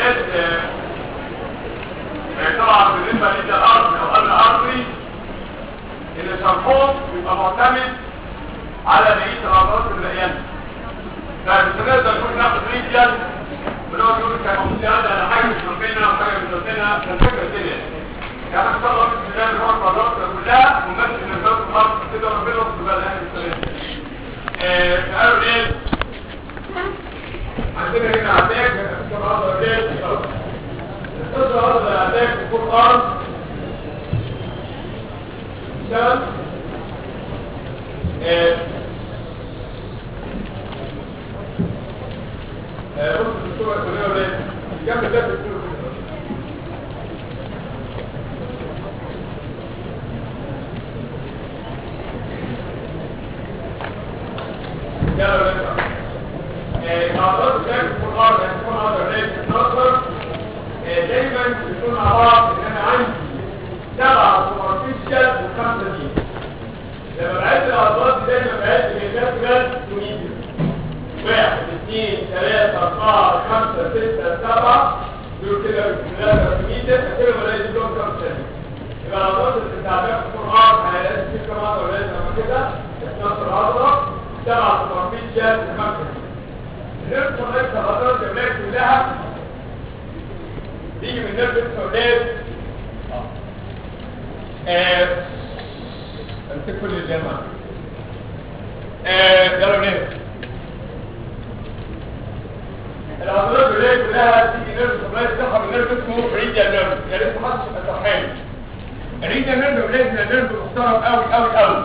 اولاد آه، آه، طبعا بالنسبه للارض او الارضي ان شرحهم بيبقى معتمد على بقيه العضلات الرئيانه فبنقدر نقول ناخد ريجل ونقعد نقول كان المفروض هذا على حاجه مش ربنا وحاجه مش ربنا كان فكره الدنيا يعني ان شاء الله باذن الله نروح العضلات كلها ونمشي من الارض الارض كده ربنا يوفق بقى الاهل السلام آه، قالوا ايه عندنا هنا عتاك كما هذا الرجال القصة هذا العتاك في القرآن كان آه، آه، بص في الصورة الكلية ولا ايه؟ الجنب ده في الصورة الكلية. يلا نبدأ الأعراض بتاعت القرآن هتكون على الرئيس 12 آه، دايما بيكون مع بعض ان انا عندي سبعة سوبرفيشال وخمسة دي لما بعد الأعراض دي دايما بعد الجدول تونيزي واحد اثنين ثلاثة أربعة خمسة ستة سبعة دول كده ثلاثة تونيزي كده بلاقي دول كام سنة يبقى الأعراض اللي بتعملها في القرآن هيلاقي في كام عضلة ولا لما كده 12 عضلة سبعة سوبرفيشال وخمسة دي النيرف كونكت العضلات الجمالية كلها بيجي من نيرف السوداء اه امسك كل الجامعة اه يلا بنام العضلات الجمالية كلها تيجي نيرف السوداء تسحب من نيرف اسمه ريديا نيرف يا ريت محدش يبقى صحيح الريديا نيرف ولازم نيرف محترم قوي قوي قوي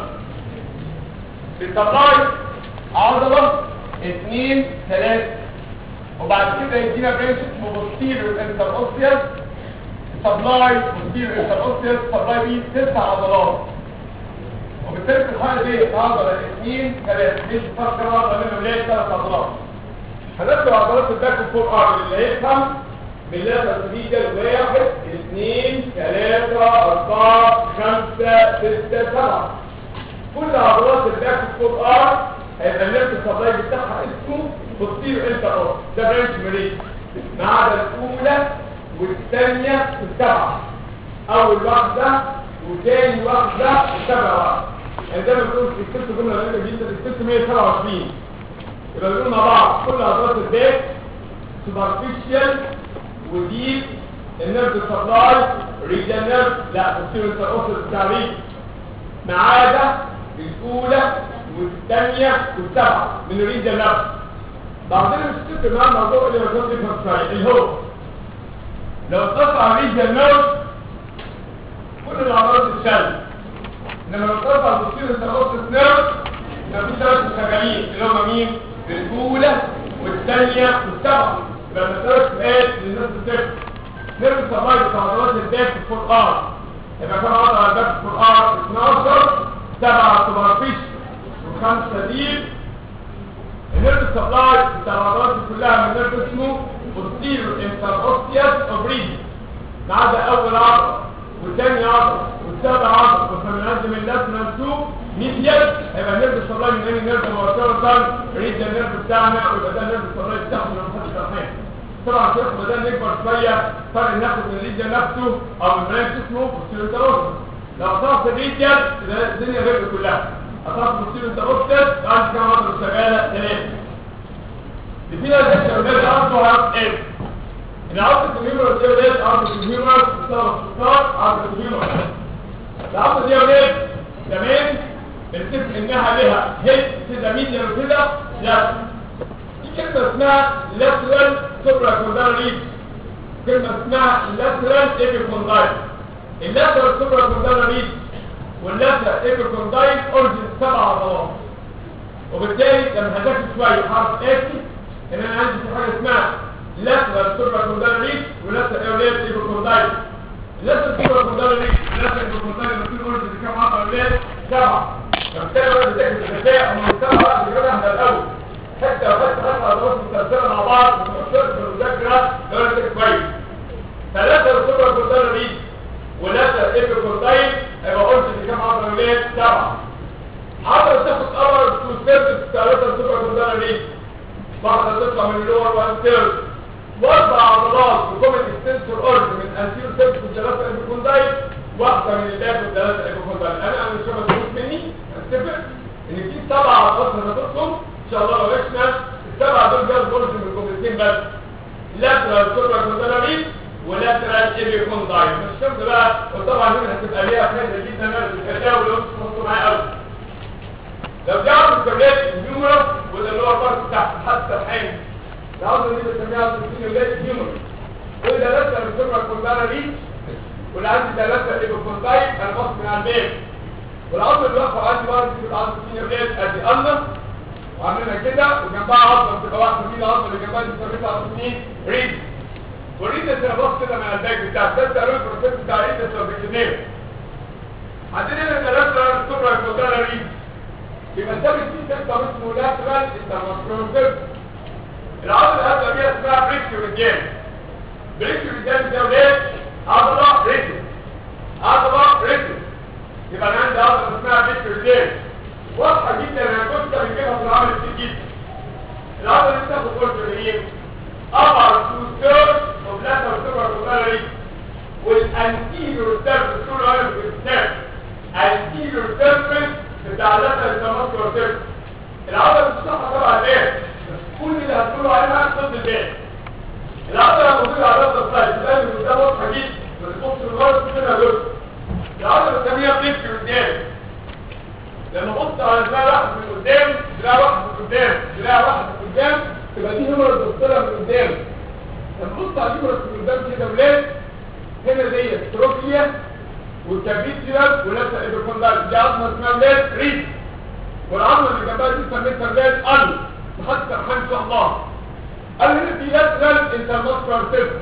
بيطلعي عضلة اثنين ثلاثة وبعد كده يدينا برانش اسمه posterior interosseous سبلاي posterior interosseous سبلاي بيه تسع عضلات وبالتالي في الحالة دي عضلة اثنين ثلاثة مش فرق كم عضلة منهم اللي هي ثلاث عضلات هنبدأ عضلات الباك والفور ارم اللي هيفهم بالله تسبيجة واحد اثنين ثلاثة أربعة خمسة ستة سبعة كل عضلات الباك والفور ارم هيبقى النيرف السبلاي بتاعها اسمه بوستيرو انتر ده برانش مريض ما عدا الاولى والثانيه والسبعه اول واحده وثاني واحده وسبع واحده يعني زي ما بنقول في الست جمله غريبه جدا الست 127 يبقى بنقول مع بعض كل عضلات الباك سوبرفيشال وديب النيرف سبلاي ريجن نيرف لا بوستيرو انتر اوسس بتاع ريج ما عدا الاولى والثانية والسبعة من الريجن نفسه بعدين مش تفرق معاه الموضوع اللي ما كنت تفهم شوية اللي هو لو اتصل على الريجن نيرف كل الأعراض تتشل انما لو اتصل على البوستير انتروسس نيرف يبقى في ثلاثة شغالين اللي هم مين؟ الأولى والثانية والسبعة يبقى المسألة سؤال للناس بتفهم نيرف سبلاي بتاع عضلات الباك في القرآن يبقى كم عضلة على الباك في القرآن 12 سبعة سوبرفيشن وخمسة دي النيرف سبلاي بتاع العضلات دي كلها من نيرف اسمه posterior interosteus oblique ما عدا اول عضله والثاني عضله والسابع عضله وفمنعد من لاترال تو ميديال هيبقى النيرف سبلاي من انهي نيرف مباشره ريد النيرف بتاعنا ويبقى ده النيرف سبلاي بتاعنا لو محدش فاهم طبعا شيخ بدل نكبر شويه فرق ناخد من الريد نفسه او من برانش اسمه posterior interosteus لو طلعت الريديال الدنيا غير كلها أطراف المصير انت أكتب بعد كام عضلة شغالة ثلاثة بفينا ذلك أولاد عضلة وعضلة إيه؟ إن عضلة الهيومرس دي أولاد عضلة الهيومرس بسبب السكر عضلة الهيومرس العضلة دي أولاد كمان بنتفق إنها لها هيد كده ميديا وكده لا في كلمة اسمها lateral supracondyle كلمة اسمها lateral epicondyle اللاترال supracondyle reach واللاترال ايبيكوندايل اورجن سبع عضلات وبالتالي لما هذاكر شويه حرف اسي ان انا عندي في حاجه اسمها لاترال سوبراكوندايل ريت ولاترال اولاد ايبيكوندايل اللاترال سوبراكوندايل ريت واللاترال ايبيكوندايل بتكون اورجن كام عضله اولاد سبعه فبالتالي انا بذاكر الذكاء هم السبعه بجيبها من الاول حتى لو خدت خمس عضلات متأثرة مع بعض ومتأثرة في المذاكرة لو انا كويس ثلاثة سوبراكوندايل ريت ولاترال ايبيكوندايل هيبقى قلت ان كام عضله ولاد سبعه عضله تاخد امر تو سيرفيس ثلاثه سوبر كوندانا ليه واحده تطلع من اللور وان ثيرد واربع عضلات بكومن اكستنسور اورج من انتيرو سيرفس وثلاثه ايبوكوندايل واحده من اللاب وثلاثه ايبوكوندايل انا انا مش مفهوم مني اتفق ان في سبع عضلات هناخدهم ان شاء الله لو عشنا السبعه دول جاز اورج من الكومنتين بس لاترال سوبر كوندالاري ولاترال ايبوكوندايل مش شرط بقى وطبعا هنا هتبقى ليها فايده جدا انا الكتاب لو انتوا تحطوا معايا قوي لو جابوا الكابلات النيومرال وده اللي هو البارت تحت حتى الحين العضله دي بنسميها الكابلات النيومرال وده لاترال سوبر كوندالاري واللي عندي ثلاثة ايبوكوندايل انا باخد من على البيت والعضله اللي واقفه عندي برضه في العضله السينيوريت ادي الله وعاملينها كده وجنبها عضله بتبقى واحده دي العضله اللي جنبها دي بنسميها عضله مين؟ ريد والريد ده انا باخد كده من على الباك بتاع ده التقرير البروسيس بتاع الريد ده بكتير عندنا هنا ثلاثة سوبر كوندالاري يبقى ده في سيستم اسمه لاترال انترماسكولار العضله اللي هبدا بيها اسمها بريكيو ريجين بريكيو ريجين ده ولاد عضله ريكيو عضله ريكيو يبقى انا عندي عضله اسمها بريكيو ريجين واضحه جدا انا كنت بجيبها في العمل كتير جدا العضله دي بتاخد قرص منين upper two thirds of lateral supracondylary والانتيريور surface طول عمر في الكتاب anterior surface بتاع lateral intramuscular surface العضله بتشرحها طبعا ايه كل اللي هتقولوا عليها ضد البيت العضله موجوده على ضغط السلايد الان اللي قدام واضحه جدا ما تبص للغرب كده جزء العضله الثانيه بتمشي قدام لما ابص على دراع واحد من قدام دراع واحد من قدام دراع واحد من قدام تبقى دي نمره بتبص من قدام لما ابص على نمره من قدام كده ولاد هنا دي تروفيا والكابيتيوم ولسه ايبوكوندال دي عظمه اسمها ولاد ريد والعظمه اللي جنبها دي سميتها ولاد ال لحد سرحان ان شاء الله قال هنا في لاترال انترماسكولار سيستم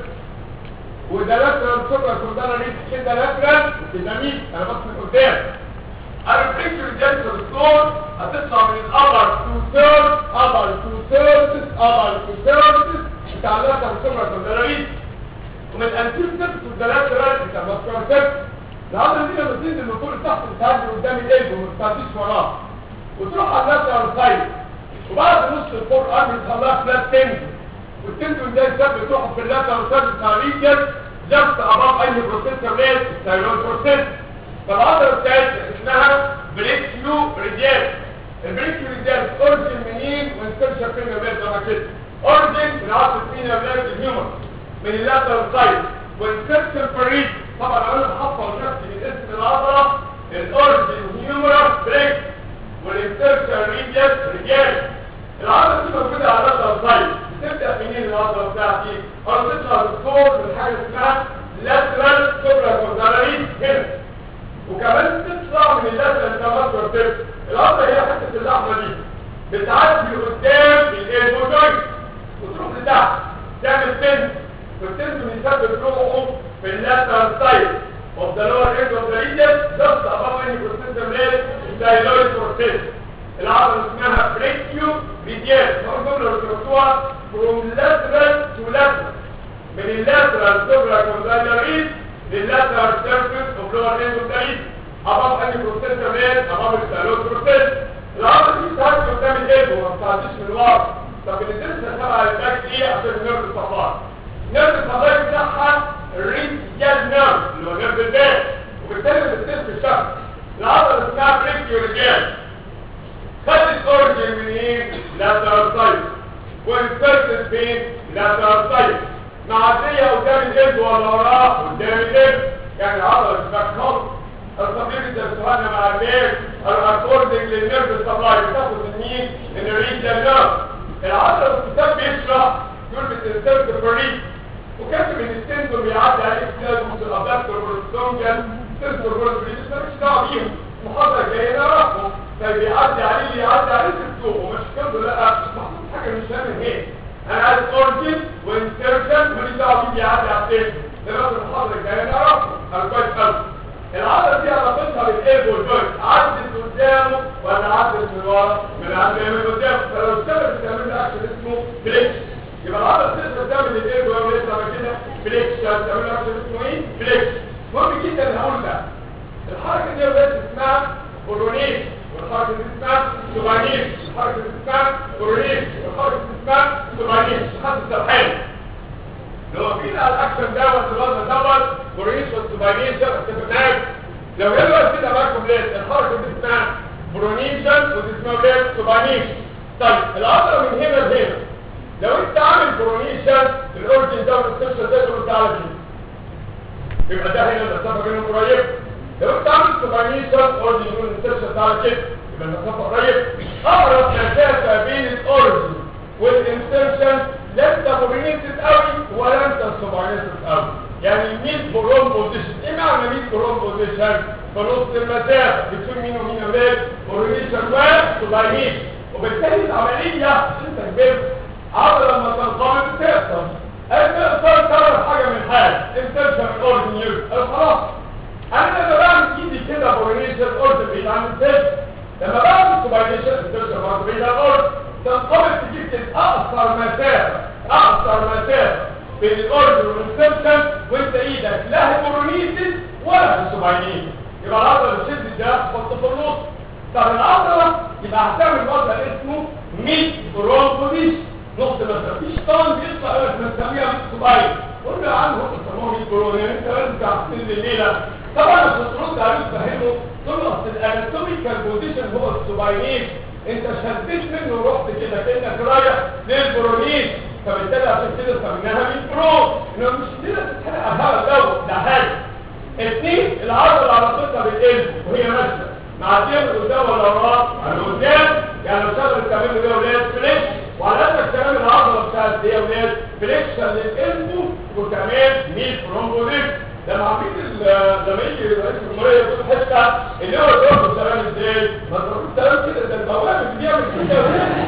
وده لاترال سوبر كوندالا ريد كده لاترال وكده مين انا بص من قدام الريفلكتور جنتر سكور هتطلع من الابر تو ثيرد ابر تو ثيرد ابر تو ثيرد بتاع لاترال سوبر كوندالا ريد ومن الانتير سيرفس والدلاترال بتاع ماسكولار سيرفس العضله دي لما تنزل من فوق لتحت بتعدي قدام القلب وما بتعديش وراه وتروح على اللاترال سايد وبعد نص الفور ارم تخليها فلات تنزل والتندون ده يثبت تروح في اللاترال سايد بتاع ريجن جنب اباف اي بروسيسور ليس ثايرويد بروسيس فالعضله بتاعتنا اسمها بريكيو ريديال البريكيو ريديال اورجن منين وانسرشن فين بين زي كده اورجن من عضله مين يا بلاد الهيومن من اللاترال سايد وانسرشن فريد طبعا انا بحفظ نفسي من اسم العضله الاورجن هيومرال بريك والانسرشن ريديال ريديال العضله دي موجوده على اللاترال سايد بتبدا منين العضله بتاعتي او تطلع بالصور من حاجه اسمها لاترال سوبرا كوردالاري هنا وكمان تطلع من اللاترال انترماسكولار تيرس العضله هي حته اللحمه دي بتعدي قدام الايبوجويد وتروح لتحت تعمل تنس والتنس بيثبت روحه في اللاترال سايد of the lower end of the region just above any processor lid styloid process العضله اسمها بريكيو ريديال نقول جمله بتكتبوها from lateral to lateral من اللاترال سوبرا كوندالاريس لللاترال سيرفيس اوف لور اند اوف ذا above any processor lid above the styloid process العضله دي بتعدي قدام القلب وما بتعديش من ورا طب الدرس تبع الباك ايه عشان النيرف الصفار النيرف الصفار بتاعها الريديال نيرف اللي هو نيرف الباك وبالتالي بتتم في الشخص العضله اسمها بريكيو ريديال خدت اورجن من ايه؟ لاترال سايد والفيرست فين؟ لاترال سايد معديه قدام القلب ولا وراه؟ قدام القلب يعني العضله بتبقى خالص الطبيب اللي بتتواجه مع البيت الاكوردنج للنيرف سبلاي بتاخد من مين؟ من الريجن نيرف العضله الكتاب بيشرح يقول بتنسرت فريق وكاتب ان السنسور بيعدي عليه اختلاف من الابدكتور والستونجل سنسور والبريدس مالكش دعوه بيهم المحاضره الجايه نعرفهم فبيعدي عليه يعدي عليه سنسور ومش كده لا محطوط حاجه مش فاهم ايه انا عايز اورجن وانسرشن ماليش دعوه بيه بيعدي على السنسور ده بس المحاضره الجايه نعرفهم انا كويس قوي العضله دي علاقتها بالقلب والجوينت عدت قدامه ولا عدت من ورا من عند من قدام فلو اشتغلت بتعمل لي اكشن اسمه فليكس يبقى العضله بتقدر تعمل القلب وهو لسه كده فليكس تعمل لي اكشن اسمه ايه فليكس مهم جدا هقول ده الحركه دي بس اسمها كورونيش والحركه دي اسمها سوبانيش الحركه دي اسمها كورونيش والحركه دي اسمها سوبانيش لحد السرحان الاكشن دوت الوضع دوت برونيش والسوباينيشن اتفق معاك لو جه دلوقتي كده معاكم ليه الحركه دي اسمها برونيشن ودي اسمها ليه سوباينيشن طيب العضله من هنا لهنا لو انت عامل برونيشن الاورجن ده والسيرشن ده يقول تعالى كده يبقى ده هنا المسافه بينهم قريبه لو انت عامل سوباينيشن اورجن يقول السيرشن تعالى كده يبقى المسافه قريبه اقرب مسافه بين الاورجن والانسرشن لا انت برونيتد قوي ولا انت سوباينيتد قوي يعني 100 برون بوزيشن ايه معنى 100 برون بوزيشن في نص المسافه بين مين ومين اولاد برونيشن وسوباينيشن وبالتالي العمليه انت كبرت عضله لما تنقبض تقطع التقطع تعرف حاجه من حاجه انسرشن اورجن يوز خلاص انا لما بعمل ايدي كده برونيشن اورجن بعيد عن السيرشن لما بعمل سوباينيشن انسرشن برضه بعيد عن الاورجن تنقبض تجيب اقصر مسافه اقصر مسافه بين الاورجن والانسرشن وانت ايدك لا هيبرونيتد ولا هيسوباينيتد يبقى العضله بتشد ده تحط في النص طب العضله يبقى هتعمل وضع اسمه ميد برونكوديش نص بس مفيش طن بيطلع يقول لك بنسميها ميد سوباين قول له عنه هو بيسموه ميد برون يعني انت لازم تعرفين الليله طبعا لما ترد عليه تفهمه تقول له اصل الاناتوميكال بوزيشن هو السوباينيش انت شديت منه ورحت كده كانك رايح للبرونيش فبالتالي عشان كده سميناها ميد برون انه مش كده تتحرق على الهواء ده حاجه اثنين العضله على طولها بتقل وهي ماشيه معديه من قدام ولا وراه على قدام يعني لو شغل التمرين ده ولاد فليكس وعلى قد الكلام العضله بتاعت دي يا ولاد فليكشن للقلب وكمان ميل برومبوليك لما عميد الزميل رئيس الجمهوريه يقول حته اللي هو يضرب السلام ازاي؟ ما تضربش السلام كده ده البوابه اللي بيعمل كده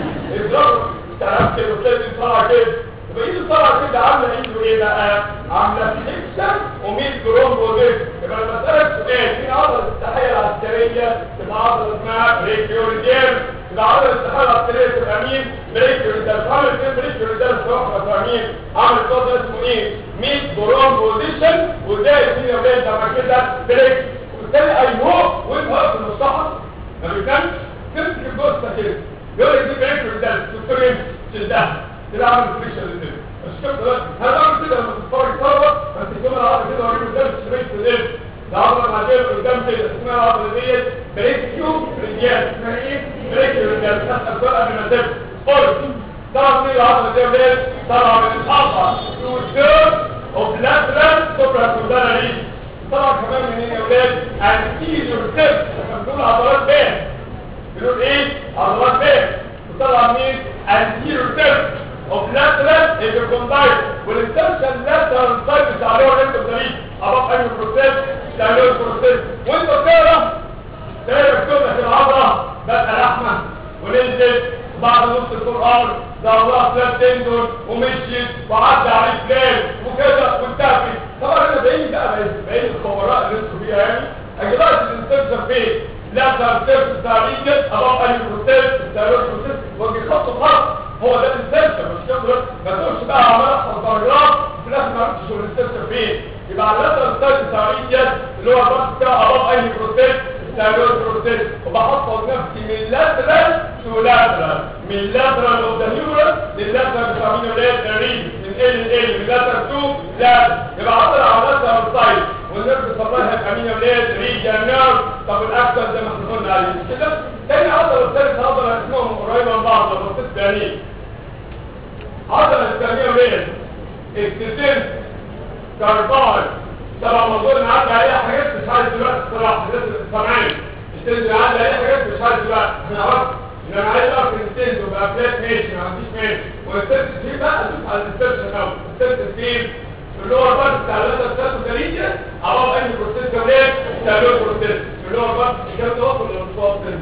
يضرب السلام كده وتلاقي طالع كده يبقى ايده طالعه كده عامله ايده ايه بقى؟ عامله فليكشن وميل برومبوليك يبقى انا بسالك سؤال مين عضله التحيه العسكريه تبقى عضله اسمها بريكيوريدير تبقى عضله التحيه العسكريه تبقى مين؟ بريكيوريدير عامل فين بريكيوريدير في واحده مين؟ عامل قدر اسمه ايه؟ ميد برون بوزيشن وده يا يا ولاد لما كده بريك وبالتالي اي هوب وانت واقف في المصطلح ما بيفهمش تمسك الجثه كده يقول لك دي بريكيوريدير دكتور ايه؟ شدها كده عامل فريكشن للنفس مش كده دلوقتي هنعمل كده لما تتفرج صوره بس تكون العضله كده وريله قدام شريط في القلب العضله بعدين قدام كده اسمها العضله ديت بريكيو ريديال اسمها ايه؟ بريكيو ريديال تسال سؤال قبل ما تبدا قول طبعا مين العضله دي ولاد طبعا من الحلقه تو ثيرد اوف لاترال سوبرا كوندالاري طبعا كمان من هنا يا ولاد انتيريور تيب احنا بنقول عضلات بين بنقول ايه؟ عضلات بين وطبعا مين؟ انتيريور تيب اوف لاترال ايبيكوندايل والانترشن لاترال سايد بتاع اللي هو الانترزاليت اباف اي بروسيس تعملوا بروسيس وانت بتقرا تقرا كتبك العضله بقى لحمه ونزلت بعد نص القران ده الله فلات تندون ومشيت وعدى عليه فلان وكذا وانتهت طبعا انا باين بقى باين الخبراء اللي انتوا فيها يعني اجراءات الانترشن فين لاترال سيرفس بتاع الريجل اباف اي بروسيس تعملوا بروسيس وبيخطوا خط هو ده الانسرشن مش كده ما تقولش بقى عمال احفظ درجات وفي الاخر ما عرفتش هو الانسرشن فين يبقى على اللاترال سايد بتاع الريجل اللي هو الباص بتاعه اباف اي بروسيس تعملوا بروسيس وبحفظ نفسي من لاترال تو لاترال من لاترال اوف ذا هيورس للاترال بتاع مين ولاد الريجل من ال ال من لاترال تو لاترال يبقى عضله على اللاترال سايد والنرف سبلاي هيبقى مين ولاد ريجل نيرف طب الاكثر زي ما احنا قلنا عليه مش كده تاني عضله الثالثه عضله اسمهم قريبه من بعض لو بصيت بعينيك عضلة الثانية وليه اكتسنت كارباي طبعا موضوع ان عدى عليها حاجات مش عارف دلوقتي الصراحة لازم سامعين الستنز اللي عدى عليها حاجات مش عارف دلوقتي احنا عرفت ان انا عايز اعرف الستنز وبقى فلات ماشي ما عنديش ماشي والستنز دي بقى ادوس على الستنز الاول الستنز فين اللي هو البارت بتاع اللاتر ستاتو كاريجيا عباره اي بروسيس كمان تعملوا بروسيس اللي هو البارت الكلام ده واصل ولا مش واصل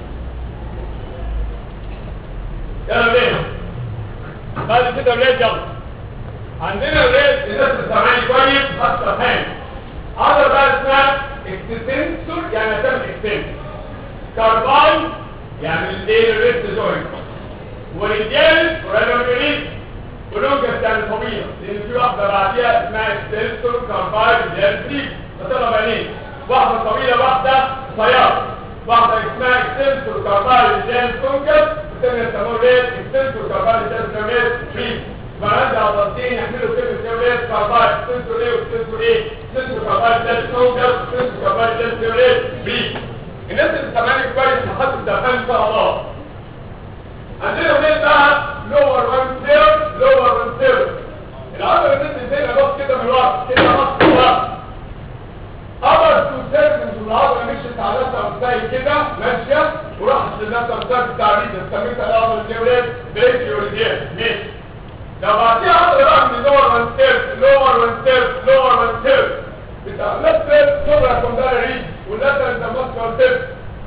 يلا بينا بعد كده ولاد يلا عندنا ولاد الناس بتسمعني كويس اكتر حاجه عضله بقى اسمها اكستنسور يعني هتعمل اكستنس كارباين يعني الايه الريست جوينت وريديال قريبه من الريست ولونجا بتاع الطبيعه لان في واحده بعديها اسمها اكستنسور كارباين ريديال فري بتطلع بعينين واحده طويله واحده قصيره واحده اسمها اكستنسور كارباين ريديال كونكس الثانيه اسمها ريد اكستنسور كارباين ريديال فري يبقى عندي عضلتين يعملوا كلمه سيولات كاربايد سنسور ايه وسنسور ايه سنسور كاربايد ده سنسور سنسور كاربايد ده سيولات بريد الناس اللي سامعاني كويس لحد الدخان ان شاء الله عندنا ولاد بقى لور وان سير لور وان سير العضله اللي بتنزل زي ما كده من ورا كده نص ورا قدر تو سيرفنس والعضله مشيت على نفسها زي كده ماشيه وراحت لنفسها بتاعت التعريض سميتها العضله الجبليه بريكيوريديال ماشي لو بعديها عضله بقى من لور وان سير لور وان سير لور وان سير بتاع لاترال سوبرا كونداري واللاترال انترماسكولار سير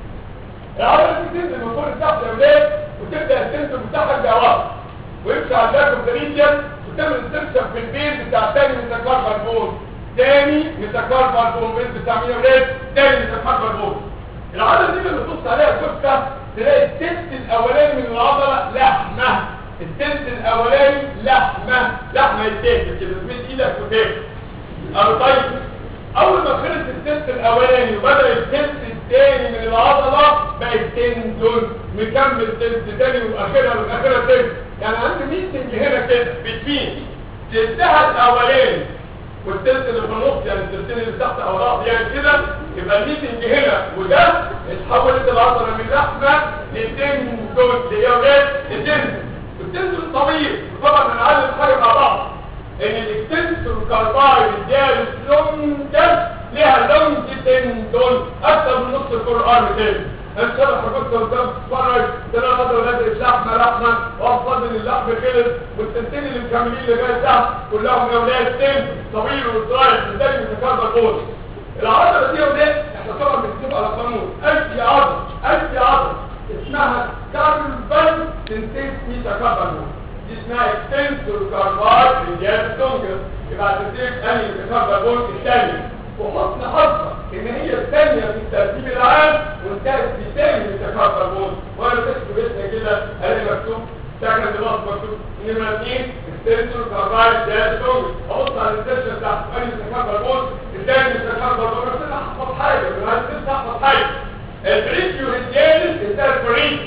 العضله دي تنزل من فوق لتحت يا ولاد وتبدا السنسور بتاعها جواب ويمشي على الباك اوف ذا ريجن وتعمل السنسور في البيز بتاع تاني ميتاكاربال بون تاني ميتاكاربال بون بيز بتاع مين يا ولاد تاني ميتاكاربال بون العضله دي لما تبص عليها كفته تلاقي التلت الاولاني من العضله لحمه التلت الاولاني لحمه لحمه يتاكل كده تمد ايدك وتاكل او طيب اول ما خلص التلت الاولاني وبدا التلت الثاني من العضله بقت تندون مكمل تلت تاني واخرها من اخرها تلت يعني عندي ميتنج هنا كده بتبين تلتها الاولاني والتلت اللي في النص يعني التلتين اللي تحت او رأس يعني كده يبقى الميتنج هنا وده اتحولت العضله من لحمه لتندون ليومات لتندون والتندون طويل طبعا هنعلم حاجه مع بعض ان الاكستنسور كاربايد الدال لونجر ليها لونج تندون اكتر من نص القران تاني ان شاء الله حضرتك قدام تتفرج تلاقي خضر ولاد لحمه لحمه وافضل ان اللحم خلص والتنتين اللي مكملين لغايه تحت كلهم يا ولاد تن طويل وصغير ازاي متكرر بول العضله دي يا ولاد احنا طبعا بنكتب على قانون اي عضله اي عضله اسمها كاربال سنتيز ميتاكاربال دي اسمها اكستنسور كاربال ريجال تونجر يبقى تنتيج انهي ميتاكاربال بول الثاني وحسن حظك ان هي الثانية في الترتيب العام وانتهت في ثاني ميتاكاربال بول وانا تكتب اسمها كده هل مكتوب سكن دماغ مكتوب نمرة 2 السنسور كاربال ريجال تونجر ابص على السيرشن بتاعت انهي ميتاكاربال بول الثاني ميتاكاربال بول بس انا احفظ حاجة انا عايز احفظ حاجة البريكيو ريجالس انتهت فريق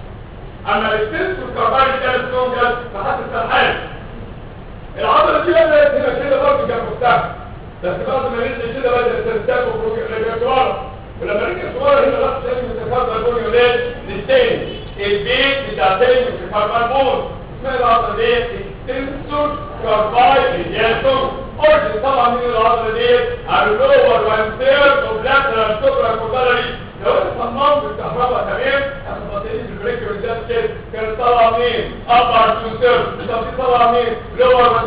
اما السنسور كاربال ريجال تونجر فحتى السرحان العضلة دي بدأت هنا كده برضه جنب السهم بس بعد ما نزل كده بدأ التنساب ورجع ورا ولما رجع ورا هنا راح تاني متكرر البون يولاد للتاني البيت بتاع تاني متكرر البون اسمها العضلة دي اكستنسور كارباي ريجيتور اورجن طبعا من العضلة دي على اللور وان ثيرد اوف لاترال سوبرا كوبالري لو انت صممت بالكهرباء تمام هتبقى تقلب البريك بالذات كده كانت طالعه منين؟ ابر تو ثيرد طب دي طالعه منين؟ لور وان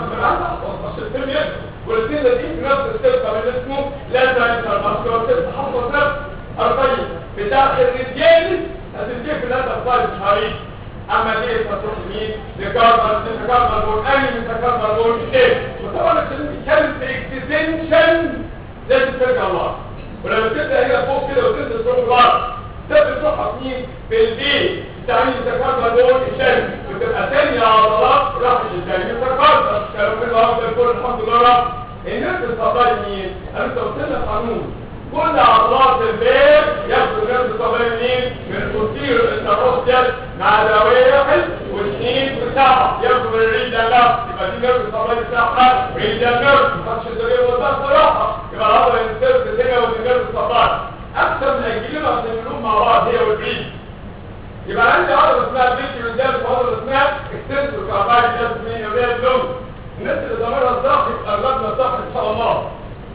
ثيرد والاثنين ده في نفس السلطة من اسمه لازم انترماسكولار سلطة حفظ نفس الطيب بتاع الرجال هتنتهي في لازم طيب حريق اما دي تروح مين لكاربر لكاربر بول اني من كاربر بول ايه وطبعا عشان نتكلم في اكستنشن لازم ترجع لورا ولما تبدا هنا فوق كده وتنزل تروح لورا تبدا تروح مين في البي تعني تكرر بول الثاني وتبقى ثانية عضلات راحت الثاني تكرر كانوا في الارض الكل الحمد لله رب الناس الصبايا مين؟ انا انت قلت لك قانون كل عضلات البيت ياخدوا نفس الصبايا مين؟ من الفوتير الانتروستيال مع دواوية واثنين بتاعها ياخدوا من الريد ده يبقى دي نفس الصبايا بتاعها ريد ده نفس ما خدش الدنيا وده صراحة يبقى العضلة الانتروست هنا ودي نفس الصبايا اكثر من الجيل عشان يكونوا مع بعض هي والريد يبقى عندي عضله اسمها بيتي ريدال وعضله اسمها اكستنسور كاربايد جاز مين ريدال لون الناس اللي ضميرها الضغط يبقى قربنا الضغط ان شاء الله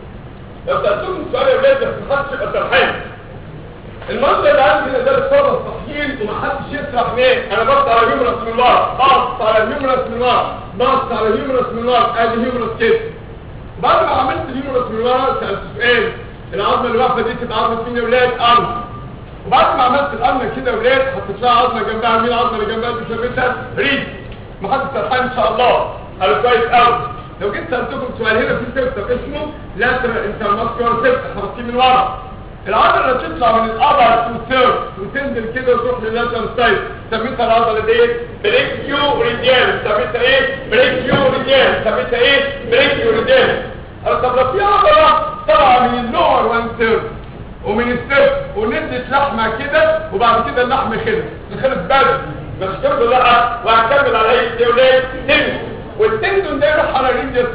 لو سالتكم سؤال يا ولاد بس ما حدش يبقى سرحان المنظر اللي عندي هنا ده الصدى الصحيين ومحدش يسرح مين انا بص على الهيومرس من ورا بص على الهيومرس من ورا بص على الهيومرس من ورا ادي هيومرس كده بعد ما عملت الهيومرس من ورا سالت سؤال العظمه اللي واقفه دي تبقى عظمه مين يا ولاد ارض وبعد ما عملت القرن كده ولاد حطيت لها عظمه جنبها مين العظمه اللي جنبها دي سميتها ريد ما حدش سرحان ان شاء الله قالوا كويس قوي لو جيت سالتكم سؤال هنا في سيرتك اسمه لاترال انترماسكولار سيرت حاطين من ورا العضله اللي تطلع من الابر تو سيرف وتنزل كده وتروح لللاترال سايد سميتها العضله دي بريكيو ريديال سميتها ايه بريكيو ريديال سميتها ايه بريكيو ريديال طب لو في عضله طالعه من اللور وان سيرف ومن السيرف ونزلت لحمه كده وبعد كده اللحم خلص خلص بدري بس كمل لا وهكمل على ايه دي ولاد تنس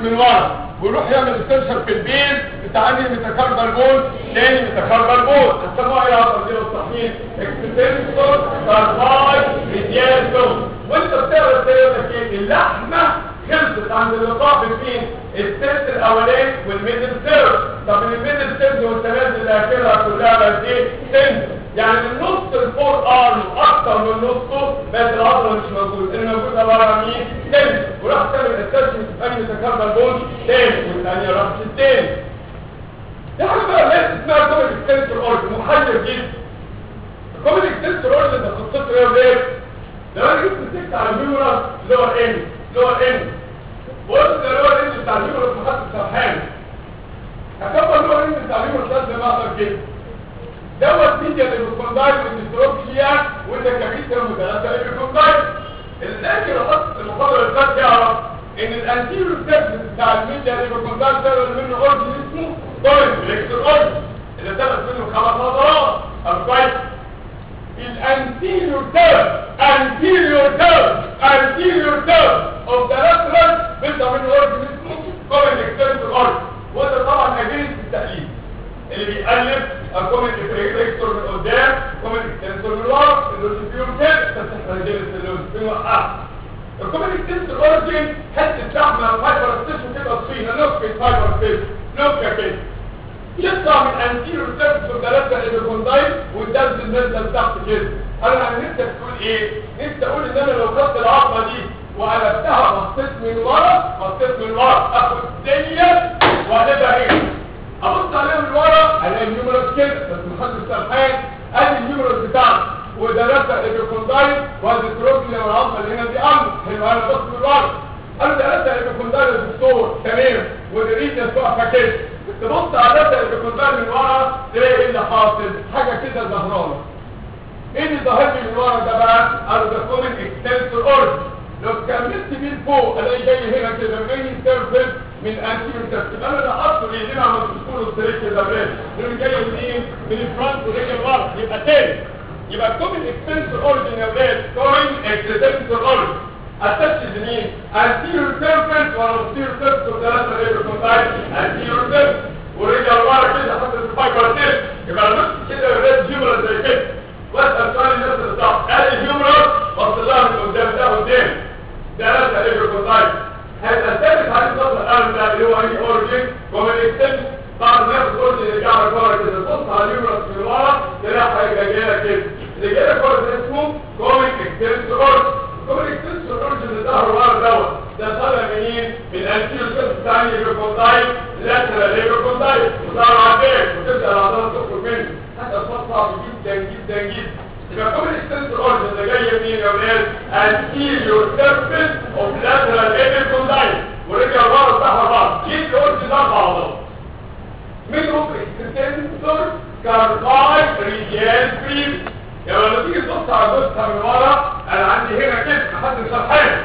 من ورا ويروح يعمل استنشر في البيل بتاع انهي ميتاكاربال بون تاني ميتاكاربال بون هتسموها ايه العضله دي والتصميم اكستنسور كارباي ريديال بون وانت بتقرا ازاي يقول لك ايه اللحمه خلصت عند اللقاء بين السيرت الاولاني والميدل سيرت طب من الميدل سيرت والثلاث اللي اخرها كلها بقت ايه سنت يعني من نص الفور ارم اكتر من نصه بقت العضله مش موجود اللي موجود عباره عن مين سنت وراح تعمل استشفى في انهي تكرر بون تاني والثانيه راحت التاني دي حاجه بقى لازم اسمها كوميك اكستنسور اورجن محير جدا الكوميك اكستنسور اورجن ده قصته ايه وليه؟ لو انا جبت مسكت على الهيومرس لور ان لور ان وقلت لور ان بتاع الهيومرس محط سرحان هكبر لور ان بتاع الهيومرس لازم اقدر كده دوت ميديا اللي بتكوندايل والديستروفيا وده كابيتر وثلاثه اللي بتكوندايل اللي رحت المحاضره اللي فاتت يعرف ان الانتيريور سيرفيس بتاع الميديا اللي بتكوندايل ده منه اورجن اسمه دايم ريكتور اورجن اللي ثبت منه خمس نظرات كويس الانتيريور تيرم anterior term anterior term of the lateral built up in organism common extensor organ وده طبعا اجنس التقليد اللي بيقلب الكومن اكستنسور من قدام كومن اكستنسور من ورا اللوسيفيور كده بس احنا جالس اللوسيفيور وقع الكومن اكستنسور اورجن حته لحمه فايبر ستيشن كده تخينه نوكه فايبر ستيشن نوكه كده يطلع من انتيريور سيرفيس ثلاثة ايبيكوندايل وتنزل نزل تحت كده انا عن نفسك تقول ايه نفسي اقول ان انا لو خدت العظمه دي وقلبتها بصيت من ورا بصيت من ورا اخد دنيا واقلبها هنا ابص عليها من ورا الاقي النيومرس كده بس محدش سرحان ادي النيومرس بتاعنا ودرسة ايبيكوندايل وادي التروكليا والعظمه اللي هنا دي امر حلو انا بص من ورا انا درسة ايبيكوندايل يا دكتور تمام والريجنس واقفه كده تبص على الداتا ايبيكوندايل من ورا تلاقي ايه اللي حاصل حاجه كده ظهرانه ايه اللي ظاهر لي من ورا ده بقى قالوا ده كومن اكستنسور اورجن لو كملت بيه لفوق الاقي جاي هنا كده من سيرفيس من انتيريور سيرفيس انا ده اصل ايه ليه عملت تقولوا الطريق كده بريد لانه جاي منين من الفرونت ورجع ورا يبقى تاني يبقى كومن اكستنسور اورجن يا ولاد كومن اكستنسور اورجن اتاتش مين انتيريور سيرفيس ولا posterior سيرفيس وثلاثه ايبيكوندايل انتيريور سيرفيس ورجع ورا كده حتى في الفايبر تيب يبقى نص كده يا ولاد جمله زي كده واسال سؤال الناس اللي صح قال الهيومرس وصل لها من قدام ده قدام ده لسه ايبركوندايل هيتثبت عليه نص القلب ده اللي هو اي اورجن ومن اكتب بعد ما ياخد اورجن يرجع لك ورا كده تبص على الهيومرس من ورا تلاقي حاجه جايه كده اللي جاي لك ورا ده اسمه كوميك اكستنس اورجن كوميك اكستنس اورجن اللي ظهر ورا دوت ده طالع منين؟ من الانتيريور سيرفس بتاع الايبركوندايل لاترال ايبركوندايل وطالع عليك وتبدا العضلات تخرج منه هذا الخط صعب جدا جدا جدا يبقى كل اكستنسور اورجن ده جاي منين يا ولاد anterior surface of lateral epicondyl ورجع ورا ظهر بعض جيت الاورجن ده بعضه منهم اكستنسور كارباي ريجيال بريم يا لما تيجي تبص على جثه من ورا انا عندي هنا كده حد سرحان